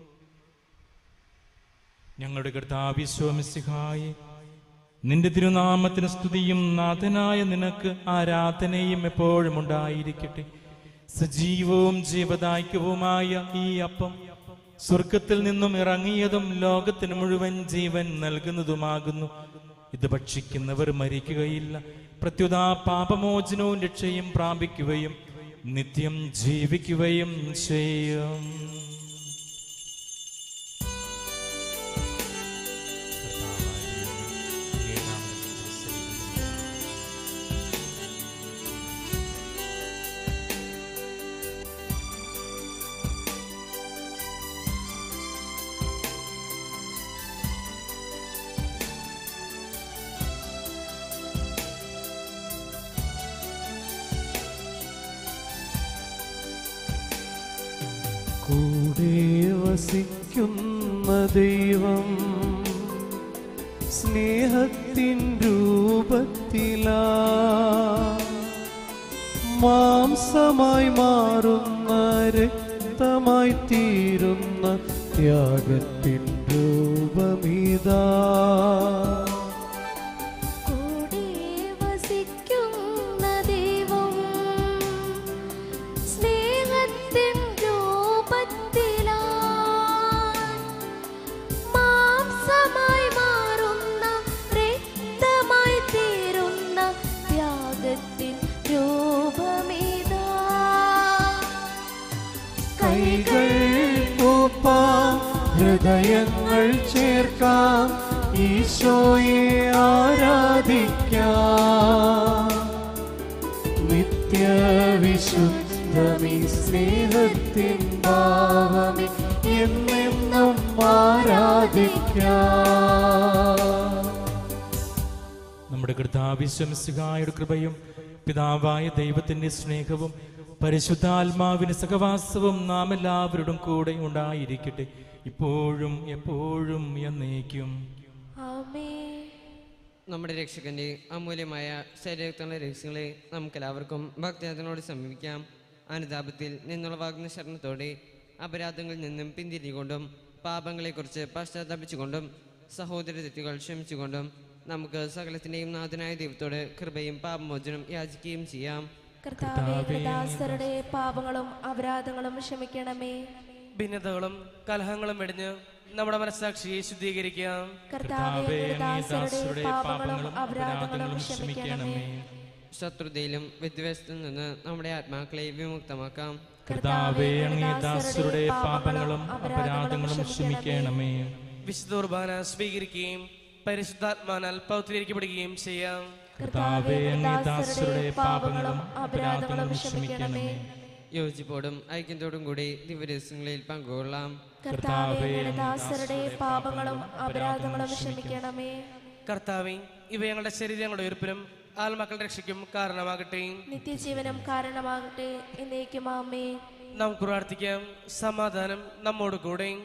[SPEAKER 1] ഞങ്ങളുടെ കർത്താവിശ്വമിസിഹായി നിന്റെ തിരുനാമത്തിന് സ്തുതിയും നാഥനായ നിനക്ക് ആരാധനയും എപ്പോഴും ഉണ്ടായിരിക്കട്ടെ സജീവവും ജീവദായകവുമായ ഈ അപ്പം സ്വർഗത്തിൽ നിന്നും ഇറങ്ങിയതും ലോകത്തിന് മുഴുവൻ ജീവൻ നൽകുന്നതുമാകുന്നു ഇത് ഭക്ഷിക്കുന്നവർ മരിക്കുകയില്ല പ്രത്യുത പാപമോചനവും രക്ഷയും പ്രാപിക്കുകയും നിത്യം ജീവിക്കുകയും ചെയ്യും
[SPEAKER 2] കൂടെ വസിക്കുന്ന ദൈവം സ്നേഹത്തിൻ രൂപത്തിലാ മാംസമായി മാറുന്ന രക്തമായി തീരുന്ന ത്യാഗത്തിൻ രൂപമിതാ
[SPEAKER 4] കൂടെ വസിക്കുന്ന ദൈവം സ്നേഹത്തിൻ രൂപത്തിലായി മാംസമായി മാറുന്ന രക്തമായി തീരുന്ന ത്യാഗത്തിൻ രൂപമിതാ
[SPEAKER 2] കൈകൾ കൂപ്പാം ഹൃദയങ്ങൾ ചേർക്കാം ഈശോയെ ആരാധിക്കാം നിത്യവിശുദ്ധമി സ്നേഹത്തിൻ ഭാവമേ എന്നെന്നും ആരാധിക്കാം
[SPEAKER 1] നമ്മുടെ കർത്താവിശ്വസിഹായുടെ കൃപയും പിതാവായ ദൈവത്തിന്റെ സ്നേഹവും പരിശുദ്ധാത്മാവിന് സഹവാസവും നാം എല്ലാവരോടും കൂടെ ഉണ്ടായിരിക്കട്ടെ ഇപ്പോഴും എപ്പോഴും എന്നേക്കും
[SPEAKER 4] ആമേൻ
[SPEAKER 5] നമ്മുടെ രക്ഷകന്റെ അമൂല്യമായ ശരീരത്തിലുള്ള രഹസ്യങ്ങളെ നമുക്കെല്ലാവർക്കും ഭക്തിയാദനോട് സമീപിക്കാം അനുതാപത്തിൽ നിന്നുളവാകുന്ന ശരണത്തോടെ അപരാധങ്ങളിൽ നിന്നും പിന്തിരികൊണ്ടും പാപങ്ങളെക്കുറിച്ച് പശ്ചാത്തപിച്ചുകൊണ്ടും സഹോദര തെറ്റുകൾ ക്ഷമിച്ചുകൊണ്ടും നമുക്ക് സകലത്തിൻ്റെയും നാഥനായ ദൈവത്തോട് കൃപയും പാപമോചനം യാചിക്കുകയും ചെയ്യാം
[SPEAKER 4] കർത്താവേ ദാസരുടെ പാപങ്ങളും അപരാധങ്ങളും ക്ഷമിക്കണമേ
[SPEAKER 3] ഭിന്നതകളും കലഹങ്ങളും വെടിഞ്ഞ് നമ്മുടെ മനസ്സാക്ഷിയെ ശുദ്ധീകരിക്കാം
[SPEAKER 4] കർത്താവേ
[SPEAKER 1] അങ്ങേ
[SPEAKER 4] ദാസരുടെ
[SPEAKER 1] ദാസരുടെ
[SPEAKER 4] പാപങ്ങളും അപരാധങ്ങളും ക്ഷമിക്കണമേ
[SPEAKER 5] ശത്രുതയിലും വിദ്വേഷത്തിൽ നിന്ന് നമ്മുടെ ആത്മാക്കളെ വിമുക്തമാക്കാം
[SPEAKER 1] കർത്താവേ അങ്ങേ ദാസരുടെ പാപങ്ങളും അപരാധങ്ങളും ക്ഷമിക്കണമേ
[SPEAKER 3] വിശുദ്ധ കുർബാന സ്വീകരിക്കുകയും പരിശുദ്ധാത്മാനാൽ പൗത്രീകരിക്കപ്പെടുകയും ചെയ്യാം
[SPEAKER 1] കർത്താവേ അങ്ങേ ദാസരുടെ പാപങ്ങളും അപരാധങ്ങളും ക്ഷമിക്കണമേ
[SPEAKER 5] യോജിപ്പോടും ഐക്യത്തോടും കൂടി ദിവരഹസ്യങ്ങളിൽ പങ്കുകൊള്ളാം
[SPEAKER 4] കർത്താവേ ദാസരുടെ പാപങ്ങളും അപരാധങ്ങളും ക്ഷമിക്കണമേ
[SPEAKER 3] കർത്താവെ ഇവ ഞങ്ങളുടെ ശരീരങ്ങളുടെ ഉയർപ്പിനും ആത്മാക്കളുടെ രക്ഷയ്ക്കും കാരണമാകട്ടെ
[SPEAKER 4] നിത്യജീവനം കാരണമാകട്ടെ എന്നേക്കും ആമേ
[SPEAKER 3] നമുക്ക് പ്രാർത്ഥിക്കാം സമാധാനം നമ്മോട് കൂടെ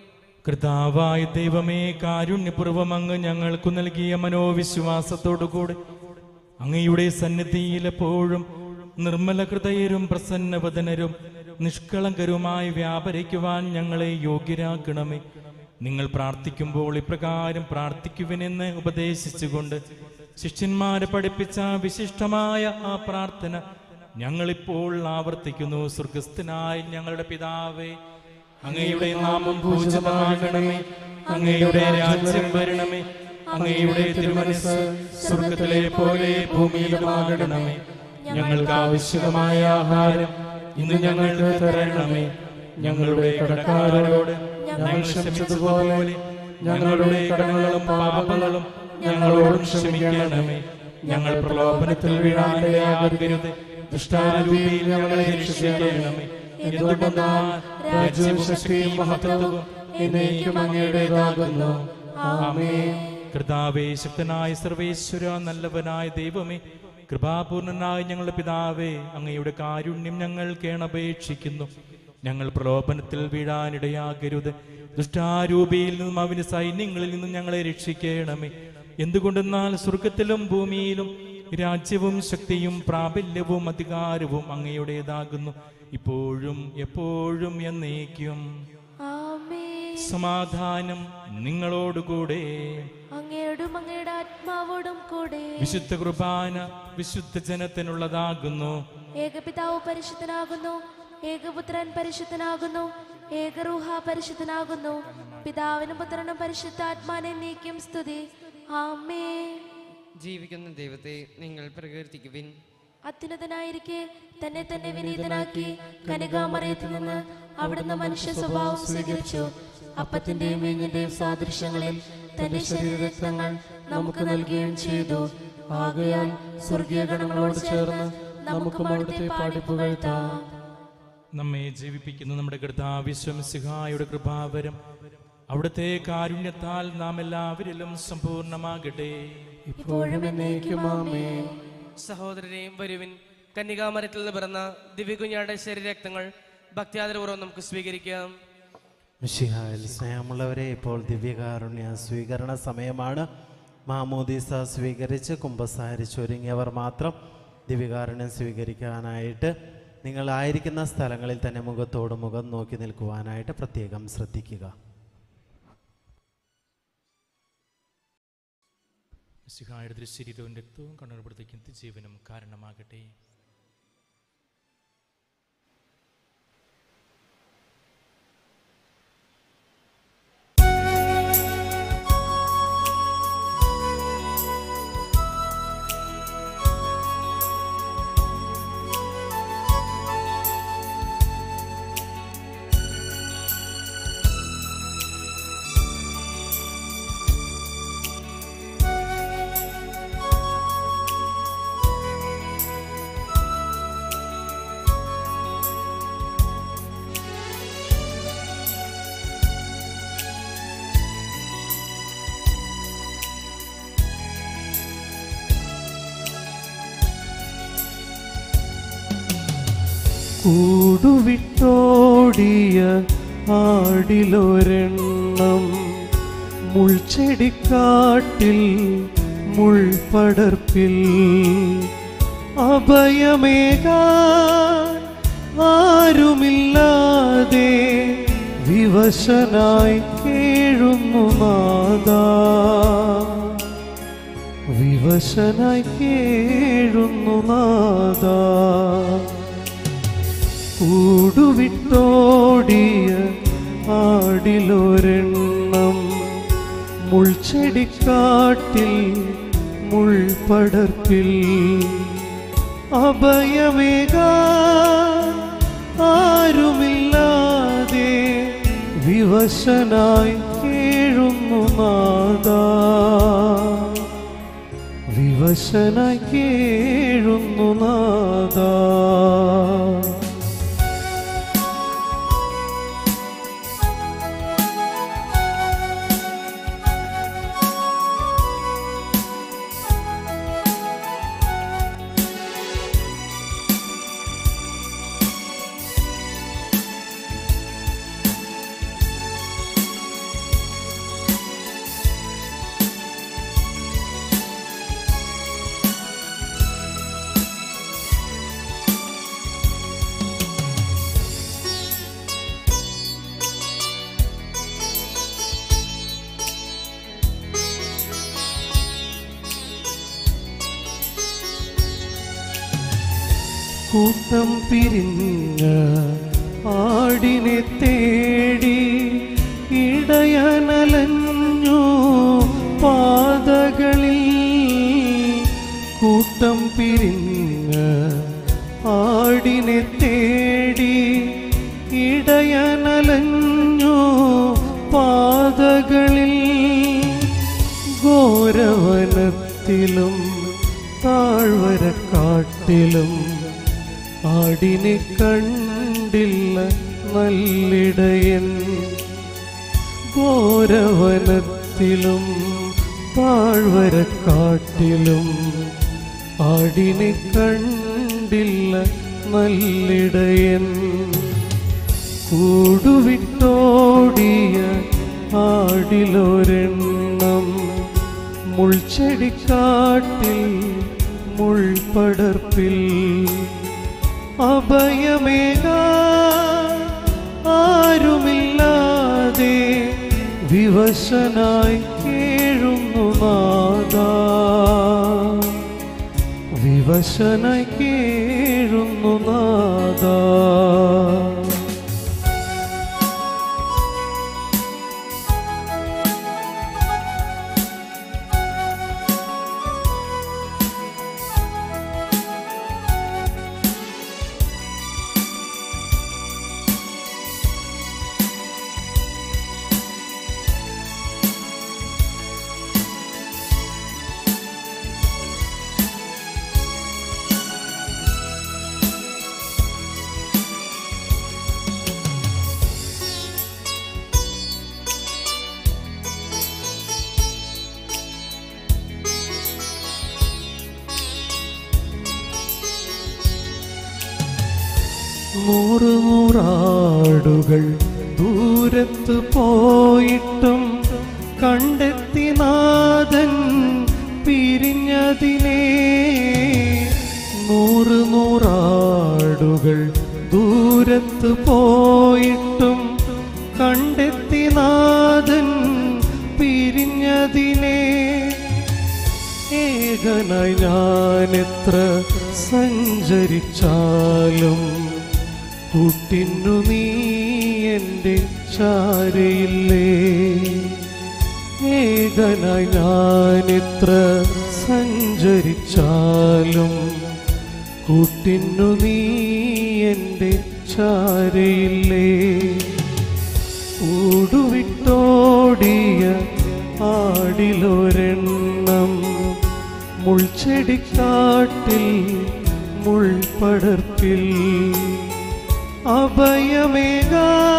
[SPEAKER 1] കർത്താവായ ദൈവമേ കാരുണ്യപൂർവം അങ്ങ് ഞങ്ങൾക്ക് നൽകിയ മനോവിശ്വാസത്തോടുകൂടി അങ്ങയുടെ സന്നിധിയിൽ എപ്പോഴും നിർമ്മല ഹൃദയരും പ്രസന്നവദനരും നിഷ്കളങ്കരുമായി വ്യാപരിക്കുവാൻ ഞങ്ങളെ യോഗ്യരാക്കണമേ നിങ്ങൾ പ്രാർത്ഥിക്കുമ്പോൾ ഇപ്രകാരം പ്രാർത്ഥിക്കുവിനെന്ന് ഉപദേശിച്ചുകൊണ്ട് ശിഷ്യന്മാരെ പഠിപ്പിച്ച വിശിഷ്ടമായ ആ പ്രാർത്ഥന ഞങ്ങളിപ്പോൾ ആവർത്തിക്കുന്നു സ്വർഗസ്ഥനായ ഞങ്ങളുടെ പിതാവേ അങ്ങയുടെ നാമം പൂജിതമാകണമേ അങ്ങയുടെ രാജ്യം വരണമേ അങ്ങയുടെ തിരുമനസ് സ്വർഗത്തിലെ പോലെ ഭൂമിയിലുമാകണമേ ഞങ്ങൾക്ക് ആവശ്യമായ ആഹാരം ഇന്ന് ഞങ്ങൾക്ക് തരണമേ ഞങ്ങളുടെ കടക്കാരോട് ഞങ്ങൾ ക്ഷമിച്ചതുപോലെ ഞങ്ങളുടെ കടങ്ങളും പാപങ്ങളും ഞങ്ങളോടും ക്ഷമിക്കണമേ ഞങ്ങൾ പ്രലോഭനത്തിൽ വീഴാനിടയാകരുത് ദുഷ്ടാരൂപിയിൽ ഞങ്ങളെ രക്ഷിക്കണമേ എന്തുകൊണ്ടെന്നാൽ രാജ്യവും ശക്തിയും മഹത്വവും എന്നേക്കും അങ്ങയുടേതാകുന്നു ആമേൻ കർത്താവേ ശക്തനായ സർവേശ്വര നല്ലവനായ ദൈവമേ കൃപാപൂർണനായ ഞങ്ങളുടെ പിതാവേ അങ്ങയുടെ കാരുണ്യം ഞങ്ങൾ കേണപേക്ഷിക്കുന്നു ഞങ്ങൾ പ്രലോഭനത്തിൽ വീഴാനിടയാകരുത് ദുഷ്ടാരൂപിയിൽ നിന്നും അവന് സൈന്യങ്ങളിൽ നിന്നും ഞങ്ങളെ രക്ഷിക്കണമേ എന്തുകൊണ്ടെന്നാൽ സ്വർഗത്തിലും ഭൂമിയിലും രാജ്യവും ശക്തിയും പ്രാബല്യവും അധികാരവും അങ്ങയുടേതാകുന്നു ഇപ്പോഴും എപ്പോഴും എന്നേക്കും
[SPEAKER 4] ആമേൻ
[SPEAKER 1] സമാധാനം നിങ്ങളോടുകൂടെ
[SPEAKER 4] അങ്ങയോടും അങ്ങയുടെ ആത്മാവോടും കൂടെ
[SPEAKER 1] വിശുദ്ധ കുർബാന വിശുദ്ധ ജനത്തിനുള്ളതാകുന്നു
[SPEAKER 4] ഏകപിതാവ് പരിശുദ്ധനാകുന്നു ഏകപുത്രൻ പരിശുദ്ധനാകുന്നു ഏകറൂഹ പരിശുദ്ധനാകുന്നു പിതാവിനും പുത്രനും പരിശുദ്ധാത്മാനെ നീക്കും സ്തുതി ആമേ
[SPEAKER 5] ജീവിക്കുന്ന ദൈവത്തെ നിങ്ങൾ പ്രകീർത്തിക്കുവിൻ
[SPEAKER 4] അത്യുന്നതനായിരിക്കെ തന്നെ തന്നെ വിനീതനാക്കി കനികാമറയത്തിൽ നിന്ന് അവിടുന്ന് മനുഷ്യ സ്വഭാവം സ്വീകരിച്ചു അപ്പത്തിന്റെയും വീഞ്ഞിന്റെയും സാദൃശ്യങ്ങളിൽ തന്റെ ശരീരരക്തങ്ങൾ നമുക്ക് നൽകുകയും ചെയ്തു ആകയാൽ സ്വർഗീയ ഗണങ്ങളോട് ചേർന്ന് നമുക്കും അവിടുത്തെ പാടി പുകഴ്ത്താം
[SPEAKER 1] നമ്മെ ജീവിപ്പിക്കുന്ന നമ്മുടെ കർത്താവിശ്വംസിഹായുടെ കൃപാവരം അവിടുത്തെ കാരുണ്യത്താൽ നാം എല്ലാവരിലും സമ്പൂർണ്ണമാകട്ടെ
[SPEAKER 2] ഇപ്പോഴും എന്നേക്കും ആമേൻ
[SPEAKER 3] സഹോദരരെയും വരുവിൻ കന്യകാമരത്തിൽ നിന്ന് പിറന്ന ദിവ്യകുഞ്ഞാടെ ശരീരരക്തങ്ങൾ ഭക്തിയാദരപൂർവ്വം നമുക്ക് സ്വീകരിക്കാം
[SPEAKER 7] മിശിഹായിൽ സ്നേഹമുള്ളവരെ ഇപ്പോൾ ദിവ്യകാരുണ്യ സ്വീകരണ സമയമാണ് മാമോദീസ സ്വീകരിച്ച് കുമ്പസാരിച്ചൊരുങ്ങിയവർ മാത്രം ദിവ്യകാരുണ്യം സ്വീകരിക്കാനായിട്ട് നിങ്ങളായിരിക്കുന്ന സ്ഥലങ്ങളിൽ തന്നെ മുഖത്തോട് മുഖം നോക്കി നിൽക്കുവാനായിട്ട് പ്രത്യേകം ശ്രദ്ധിക്കുക
[SPEAKER 1] സിഹായുടെ ദൃശ്യരീരവും രക്തവും കണ്ണുറപ്പെടുത്തേക്കും ജീവനും കാരണമാകട്ടെ
[SPEAKER 2] കൂടുവിട്ടോടിയ ആടിലൊരെണ്ണം മുൾച്ചെടിക്കാട്ടിൽ മുൾപടർപ്പിൽ അഭയമേകാൻ ആരുമില്ലാതെ വിവശനായി കേഴുന്നു നാദാ വിവശനായി കേഴുന്നു നാദാ കൂടുവിട്ടോടിയ ആടിലൊരെണ്ണം മുൾച്ചെടിക്കാട്ടിൽ മുൾപടർപ്പിൽ അഭയമേകാൻ ആരുമില്ലാതെ വിവശനായി കേഴുന്നു നാദാ വിവശനായി കേഴുന്നു നാദാ കൂട്ടം പിരിഞ്ഞ ആടിനെ തേടി ഇടയനലഞ്ഞു പാതകളിൽ കൂട്ടം പിരിഞ്ഞ ആടിനെ തേടി ഇടയനലഞ്ഞു പാതകളിൽ ഘോരവനത്തിലും താഴ്വരക്കാട്ടിലും ആടിനെ കണ്ടില്ല നല്ലിടയൻ ഘോരവനത്തിലും താഴ്വരക്കാട്ടിലും ആടിനെ കണ്ടില്ല നല്ലിടയൻ കൂടുവിട്ടോടിയ ആടിലൊരെണ്ണം മുൾച്ചെടിക്കാട്ടിൽ മുൾപടർപ്പിൽ അഭയമേക ആരുമില്ലാതെ വിവശനായി കേഴുന്നു നാദ വിവശനായി കേഴുന്നു നാദ നൂറ് നൂറാടുകൾ ദൂരത്ത് പോയിട്ടും കണ്ടെത്തി നാഥൻ പിരിഞ്ഞതിനെ നൂറ് നൂറാടുകൾ ദൂരത്ത് പോയിട്ടും കണ്ടെത്തി നാഥൻ പിരിഞ്ഞതിനെ ഏകനായി ഞാൻ എത്ര സഞ്ചരിച്ചാലും കൂട്ടിന്നു നീ എൻ്റെ ചാരയില്ലേ ഏകനായി ഞാൻ എത്ര സഞ്ചരിച്ചാലും കൂട്ടിന്നു നീ എൻ്റെ ചാരയില്ലേ ഊടുവിട്ടോടിയ ആടിലൊരെണ്ണം മുൾച്ചെടിക്കാട്ടിൽ മുൾപടർപ്പിൽ അഭയമേക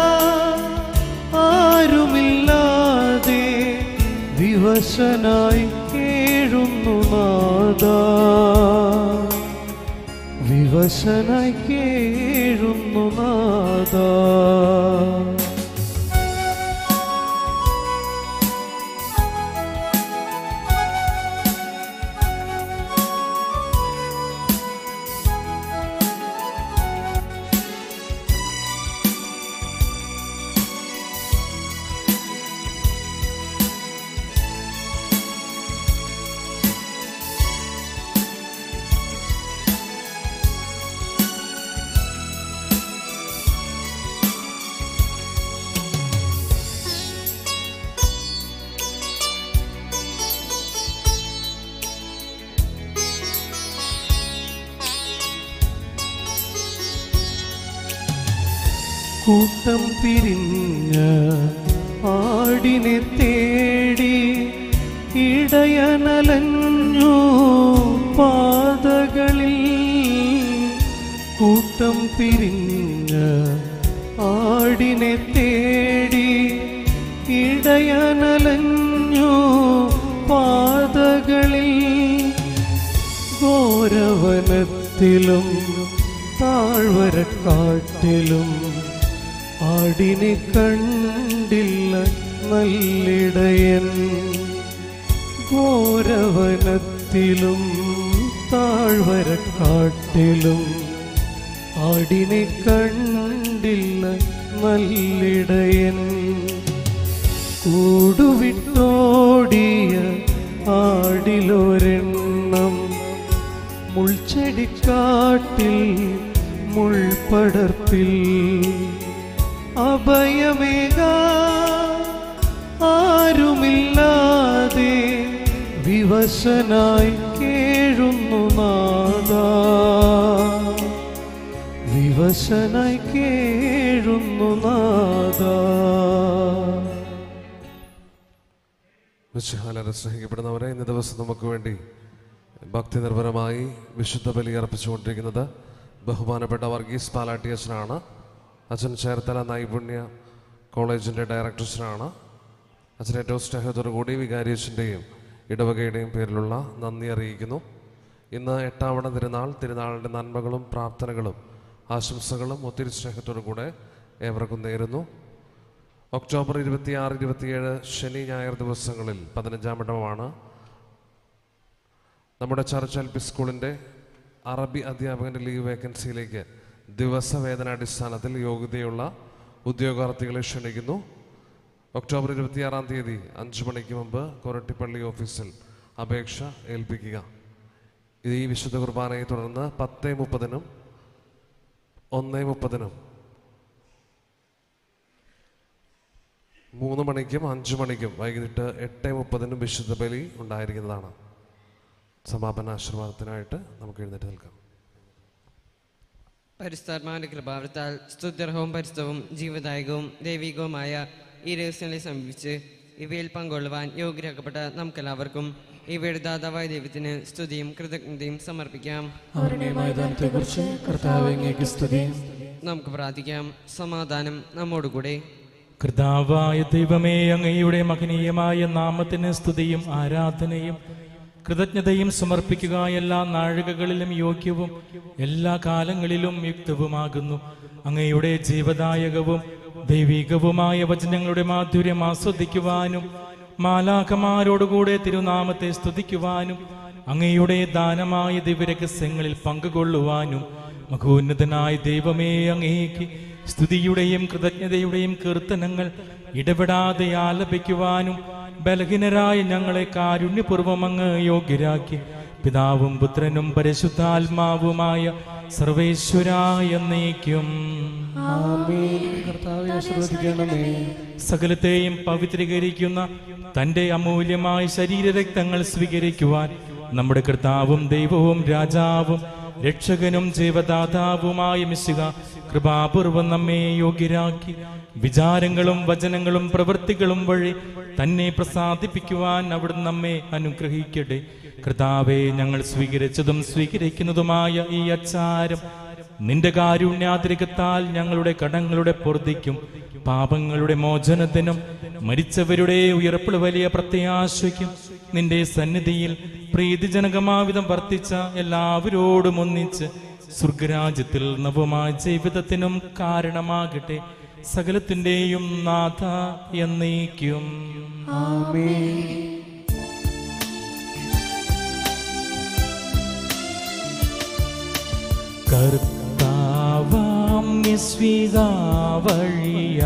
[SPEAKER 2] ആരുമില്ലാതെ വിവശനായി കേഴുന്നു നാദ വിവശനായി കേഴുന്നു നാദ കൂട്ടം പിരിഞ്ഞ ആടിനെ തേടി ഇടയനലഞ്ഞു പാതകളിൽ കൂട്ടം പിരിഞ്ഞ ആടിനെ തേടി ഇടയനലഞ്ഞു പാതകളിൽ ഘോരവനത്തിലും താഴ്വരക്കാട്ടിലും ആടിനെ കണ്ടില്ല നല്ലിടയൻ ഘോരവനത്തിലും താഴ്വരക്കാട്ടിലും ആടിനെ കണ്ടില്ല നല്ലിടയൻ കൂടുവിട്ടോടിയ ആടിലൊരെണ്ണം മുൾച്ചെടിക്കാട്ടിൽ മുൾപ്പടർപ്പിൽ അഭയമേക ആരുമില്ലാതെ വിവശനായി കേഴുന്നു നാദ വിവശനായി കേഴുന്നു നാദ
[SPEAKER 8] വിശുഹാലരെ സ്നേഹിക്കപ്പെടുന്നവരെ ഇന്ന് ദിവസം നമുക്ക് വേണ്ടി ഭക്തി നിർഭരമായി വിശുദ്ധ ബലി അർപ്പിച്ചുകൊണ്ടിരിക്കുന്നത് ബഹുമാനപ്പെട്ട വർഗീസ് പാലാട്ടി അച്ഛനാണ് അച്ഛൻ ചേർത്തല നൈപുണ്യ കോളേജിൻ്റെ ഡയറക്ടർസിനാണ് അച്ഛൻ ഏറ്റവും സ്നേഹത്തോടു കൂടി വികാരി അച്ഛൻ്റെയും ഇടവകയുടെയും പേരിലുള്ള നന്ദി അറിയിക്കുന്നു ഇന്ന് എട്ടാവണ തിരുനാൾ തിരുനാളിൻ്റെ നന്മകളും പ്രാർത്ഥനകളും ആശംസകളും ഒത്തിരി സ്നേഹത്തോടു കൂടെ ഏവർക്കും നേരുന്നു ഒക്ടോബർ ഇരുപത്തിയാറ് ഇരുപത്തിയേഴ് ശനി ഞായർ ദിവസങ്ങളിൽ പതിനഞ്ചാം ഇടമാണ് നമ്മുടെ ചർച്ച് എൽ പി സ്കൂളിൻ്റെ അറബി അധ്യാപകൻ്റെ ലീവ് വേക്കൻസിയിലേക്ക് ദിവസവേതനാടിസ്ഥാനത്തിൽ യോഗ്യതയുള്ള ഉദ്യോഗാർത്ഥികളെ ക്ഷണിക്കുന്നു ഒക്ടോബർ ഇരുപത്തിയാറാം തീയതി അഞ്ച് മണിക്ക് മുമ്പ് കൊരട്ടിപ്പള്ളി ഓഫീസിൽ അപേക്ഷ ഏൽപ്പിക്കുക ഇത് ഈ വിശുദ്ധ കുർബാനയെ തുടർന്ന് പത്ത് മുപ്പതിനും ഒന്ന് മുപ്പതിനും മൂന്ന് മണിക്കും അഞ്ച് മണിക്കും വൈകിട്ട് എട്ട് മുപ്പതിനും വിശുദ്ധ ബലി ഉണ്ടായിരിക്കുന്നതാണ് സമാപന ആശീർവാദത്തിനായിട്ട് നമുക്ക് എഴുന്നേറ്റ് നിൽക്കാം
[SPEAKER 5] പരിസ്ഥാത്മാവിന്റെ കൃപാവൃത്താൽ സ്തുത്യർഹവും പരിസ്ഥവും ജീവദായകവും ദൈവികവുമായ ഈ രഹസ്യങ്ങളെ സമീപിച്ച് ഇവയിൽ പങ്കൊള്ളുവാൻ യോഗ്യരാക്കപ്പെട്ട നമുക്കെല്ലാവർക്കും ഇവയുടെ ദാതാവായ ദൈവത്തിന് സ്തുതിയും കൃതജ്ഞതയും സമർപ്പിക്കാം
[SPEAKER 2] അവരുടെയുമായ ദാനത്തെക്കുറിച്ച് കർത്താവ് അങ്ങേക്ക് സ്തുതി
[SPEAKER 5] നമുക്ക് പ്രാർത്ഥിക്കാം സമാധാനം നമ്മോടുകൂടെ
[SPEAKER 1] കർത്താവായ ദൈവമേ അങ്ങയുടെ മഹനീയമായ നാമത്തിന് സ്തുതിയും ആരാധനയും കൃതജ്ഞതയും സമർപ്പിക്കുക എല്ലാ നാഴികകളിലും യോഗ്യവും എല്ലാ കാലങ്ങളിലും യുക്തവുമാകുന്നു അങ്ങയുടെ ജീവദായകവും ദൈവികവുമായ വചനങ്ങളുടെ മാധുര്യം ആസ്വദിക്കുവാനും മാലാഖമാരോടുകൂടെ തിരുനാമത്തെ സ്തുതിക്കുവാനും അങ്ങയുടെ ദാനമായ ദിവ്യരഹസ്യങ്ങളിൽ പങ്കുകൊള്ളുവാനും മഹോന്നതനായ ദൈവമേ അങ്ങേക്ക് സ്തുതിയുടെയും കൃതജ്ഞതയുടെയും കീർത്തനങ്ങൾ ഇടപെടാതെ ആലപിക്കുവാനും ബലഹീനരായ ഞങ്ങളെ കാരുണ്യപൂർവ്വം അങ്ങ് യോഗ്യരാക്കി പിതാവും പുത്രനും പരിശുദ്ധാത്മാവുമായ സർവേശ്വരായ എന്നേക്കും
[SPEAKER 2] ആമേൻ കർത്താവെ ആശീർവദിക്കണമേ
[SPEAKER 1] സകലത്തെയും പവിത്രീകരിക്കുന്ന തന്റെ അമൂല്യമായ ശരീരരക്തങ്ങൾ സ്വീകരിക്കുവാൻ നമ്മുടെ കർത്താവും ദൈവവും രാജാവും രക്ഷകനും ജീവദാതാവുമായ മിശിക കൃപാപൂർവം നമ്മെ യോഗ്യരാക്കി വിചാരങ്ങളും വചനങ്ങളും പ്രവൃത്തികളും വഴി തന്നെ പ്രസാദിപ്പിക്കുവാൻ അവിടുന്ന് നമ്മെ അനുഗ്രഹിക്കട്ടെ കർത്താവെ ഞങ്ങൾ സ്വീകരിച്ചതും സ്വീകരിക്കുന്നതുമായ ഈ അച്ചാരം നിന്റെ കാരുണ്യാതിരികത്താൽ ഞങ്ങളുടെ കടങ്ങളുടെ പൊറുതിക്കും പാപങ്ങളുടെ മോചനത്തിനും മരിച്ചവരുടെ ഉയർപ്പിൽ വലിയ പ്രത്യാശയ്ക്കും നിന്റെ സന്നിധിയിൽ പ്രീതിജനകമാവിധം വർത്തിച്ച എല്ലാവരോടും ഒന്നിച്ച് സ്വർഗരാജ്യത്തിൽ നവമായ ജീവിതത്തിനും കാരണമാകട്ടെ സകലത്തിന്റെയും നാഥ എന്നേക്കും കർത്താവാം നിസ്വികാവഴിയ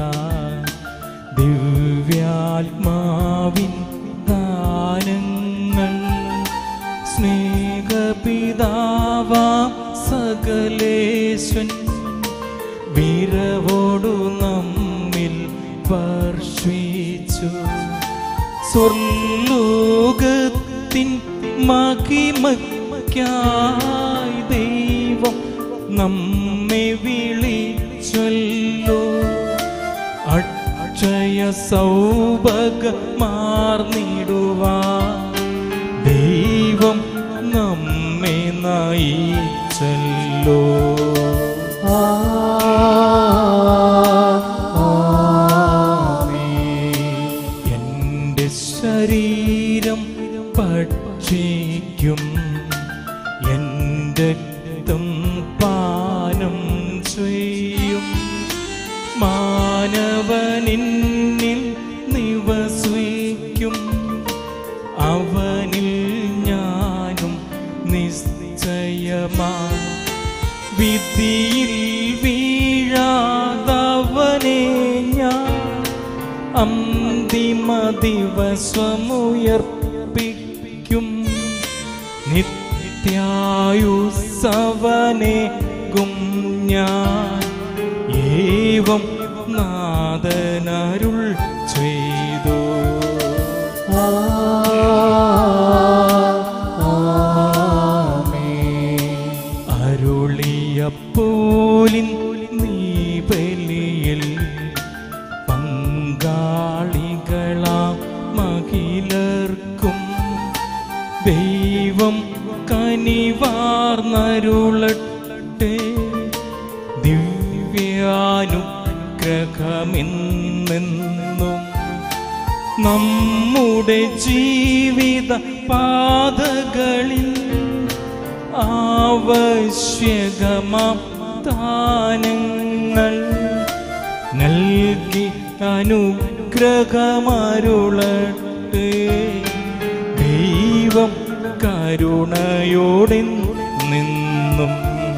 [SPEAKER 1] ദിവ്യാത്മാവിൻ ദാനങ്ങൾ സ്നേഹപിതാവാം സകലേശൻ വീരവോടു നമ്മിൽ വർഷിച്ചു സ്വർലോകത്തിൻ മഹിമയ്ക്കായി ദൈവം നമ്മെ വിളിച്ചല്ലോ അക്ഷയ സൗഭഗമാർന്നിടുവാ ദൈവം നമ്മെ നയിച്ചല്ലോ എന്റെ ശരീരം ഭക്ഷിക്കും എന്റെ രക്തം പാനം ചെയ്യും മാനവനിന്നിൽ നിവസിക്കും അവനിൽ ഞാനും നിശ്ചയമാ വിധിയിൽ വീഴാതവനെ ഞാൻ അന്തിമ ദിവസമുയർപ്പിക്കും നിത്യായുസവനെ ഗും ഞാൻ ഏവം നാദനരുൾ ചെയ്തു അരുളിയപ്പോലിൻ നീ ബലിയിൽ പങ്കാളികളാം മകിലർക്കും ദൈവം കനിവാർന്നരുളട്ടെ ദിവ്യാനുഗ്രഹമെന്നെന്നും നമ്മുടെ ജീവിത പാതകളിൽ ആവശ്യകമാം ദാനങ്ങൾ നൽകി അനുഗ്രഹമരുളട്ടെ ദൈവം കരുണയോടെ നിന്നും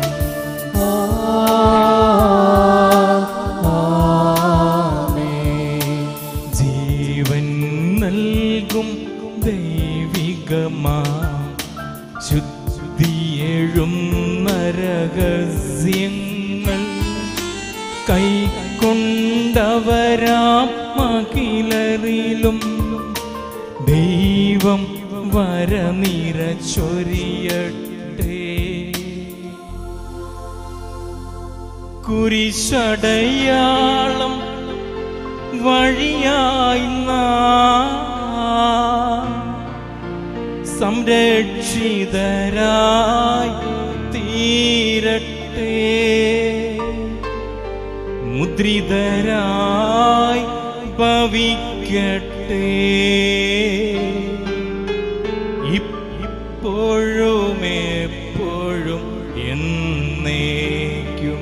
[SPEAKER 1] ജീവൻ നൽകും ദൈവികമാ ശുദ്ധിയെഴും നരഹസ്യങ്ങൾ കൈക്കൊണ്ടവരാം മകിലറിലും ദൈവം വരനിര ചൊരിയട്ടെ കുരിശടയാളം വഴിയായി നാം സംരക്ഷിതരായി തീരട്ടെ മുദ്രിതരായി ഭവിക്കട്ടെ ഇപ്പോഴും എപ്പോഴും എന്നേക്കും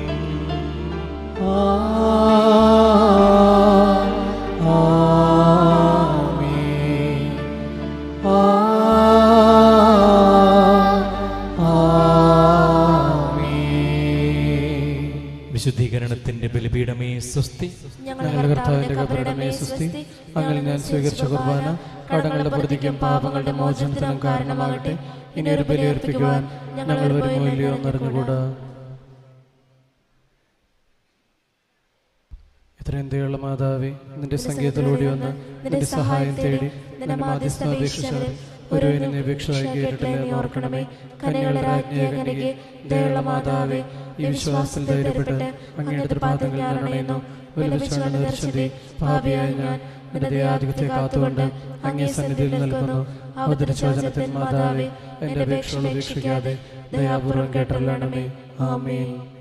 [SPEAKER 1] വിശുദ്ധീകരണത്തിന്റെ ബലിപീഠമേ സ്വസ്തി
[SPEAKER 2] ഞങ്ങളുടെ കർത്താവിന്റെ കബറിടമേ സുസ്തി അങ്ങനെ ഞാൻ സ്വീകരിച്ച കുർബാന കടങ്ങളുടെ പ്രതിക്കും പാപങ്ങളുടെ മോചനത്തിനും കാരണമാകട്ടെ ഇനി ഒരു ബലിയർപ്പിക്കുവാൻ ഞങ്ങൾ വരുമോ ഇല്ലയോ എന്നറിഞ്ഞുകൂടാ ഇത്രയും ദയുള്ള മാതാവേ നിന്റെ സംഗീതത്തിലൂടെ വന്ന് നിന്റെ സഹായം തേടി നിന്റെ മാധ്യസ്ഥ അപേക്ഷിച്ചവരെ ഒരുവനെ നീ അപേക്ഷയായി കേട്ടിട്ടില്ല എന്ന് ഓർക്കണമേ കന്യകളുടെ രാജ്ഞിയെ കന്യകെ ദയുള്ള മാതാവേ ഈ വിശ്വാസത്തിൽ ധൈര്യപ്പെട്ട് അങ്ങയുടെ പാദങ്ങൾ ഞാൻ അണയുന്നു വിലപിച്ചുകൊണ്ട് ദർശനത്തെ പാപിയായ ഞാൻ നിന്റെ ദയാധിപത്തെ കാത്തുകൊണ്ട് അങ്ങേ സന്നിധിയിൽ നിൽക്കുന്നു അവതരിച്ചോചനത്തിൽ മാതാവേ എന്റെ അപേക്ഷകൾ ഉപേക്ഷിക്കാതെ ദയാപൂർവം കേട്ടല്ലാണമേ ആമേൻ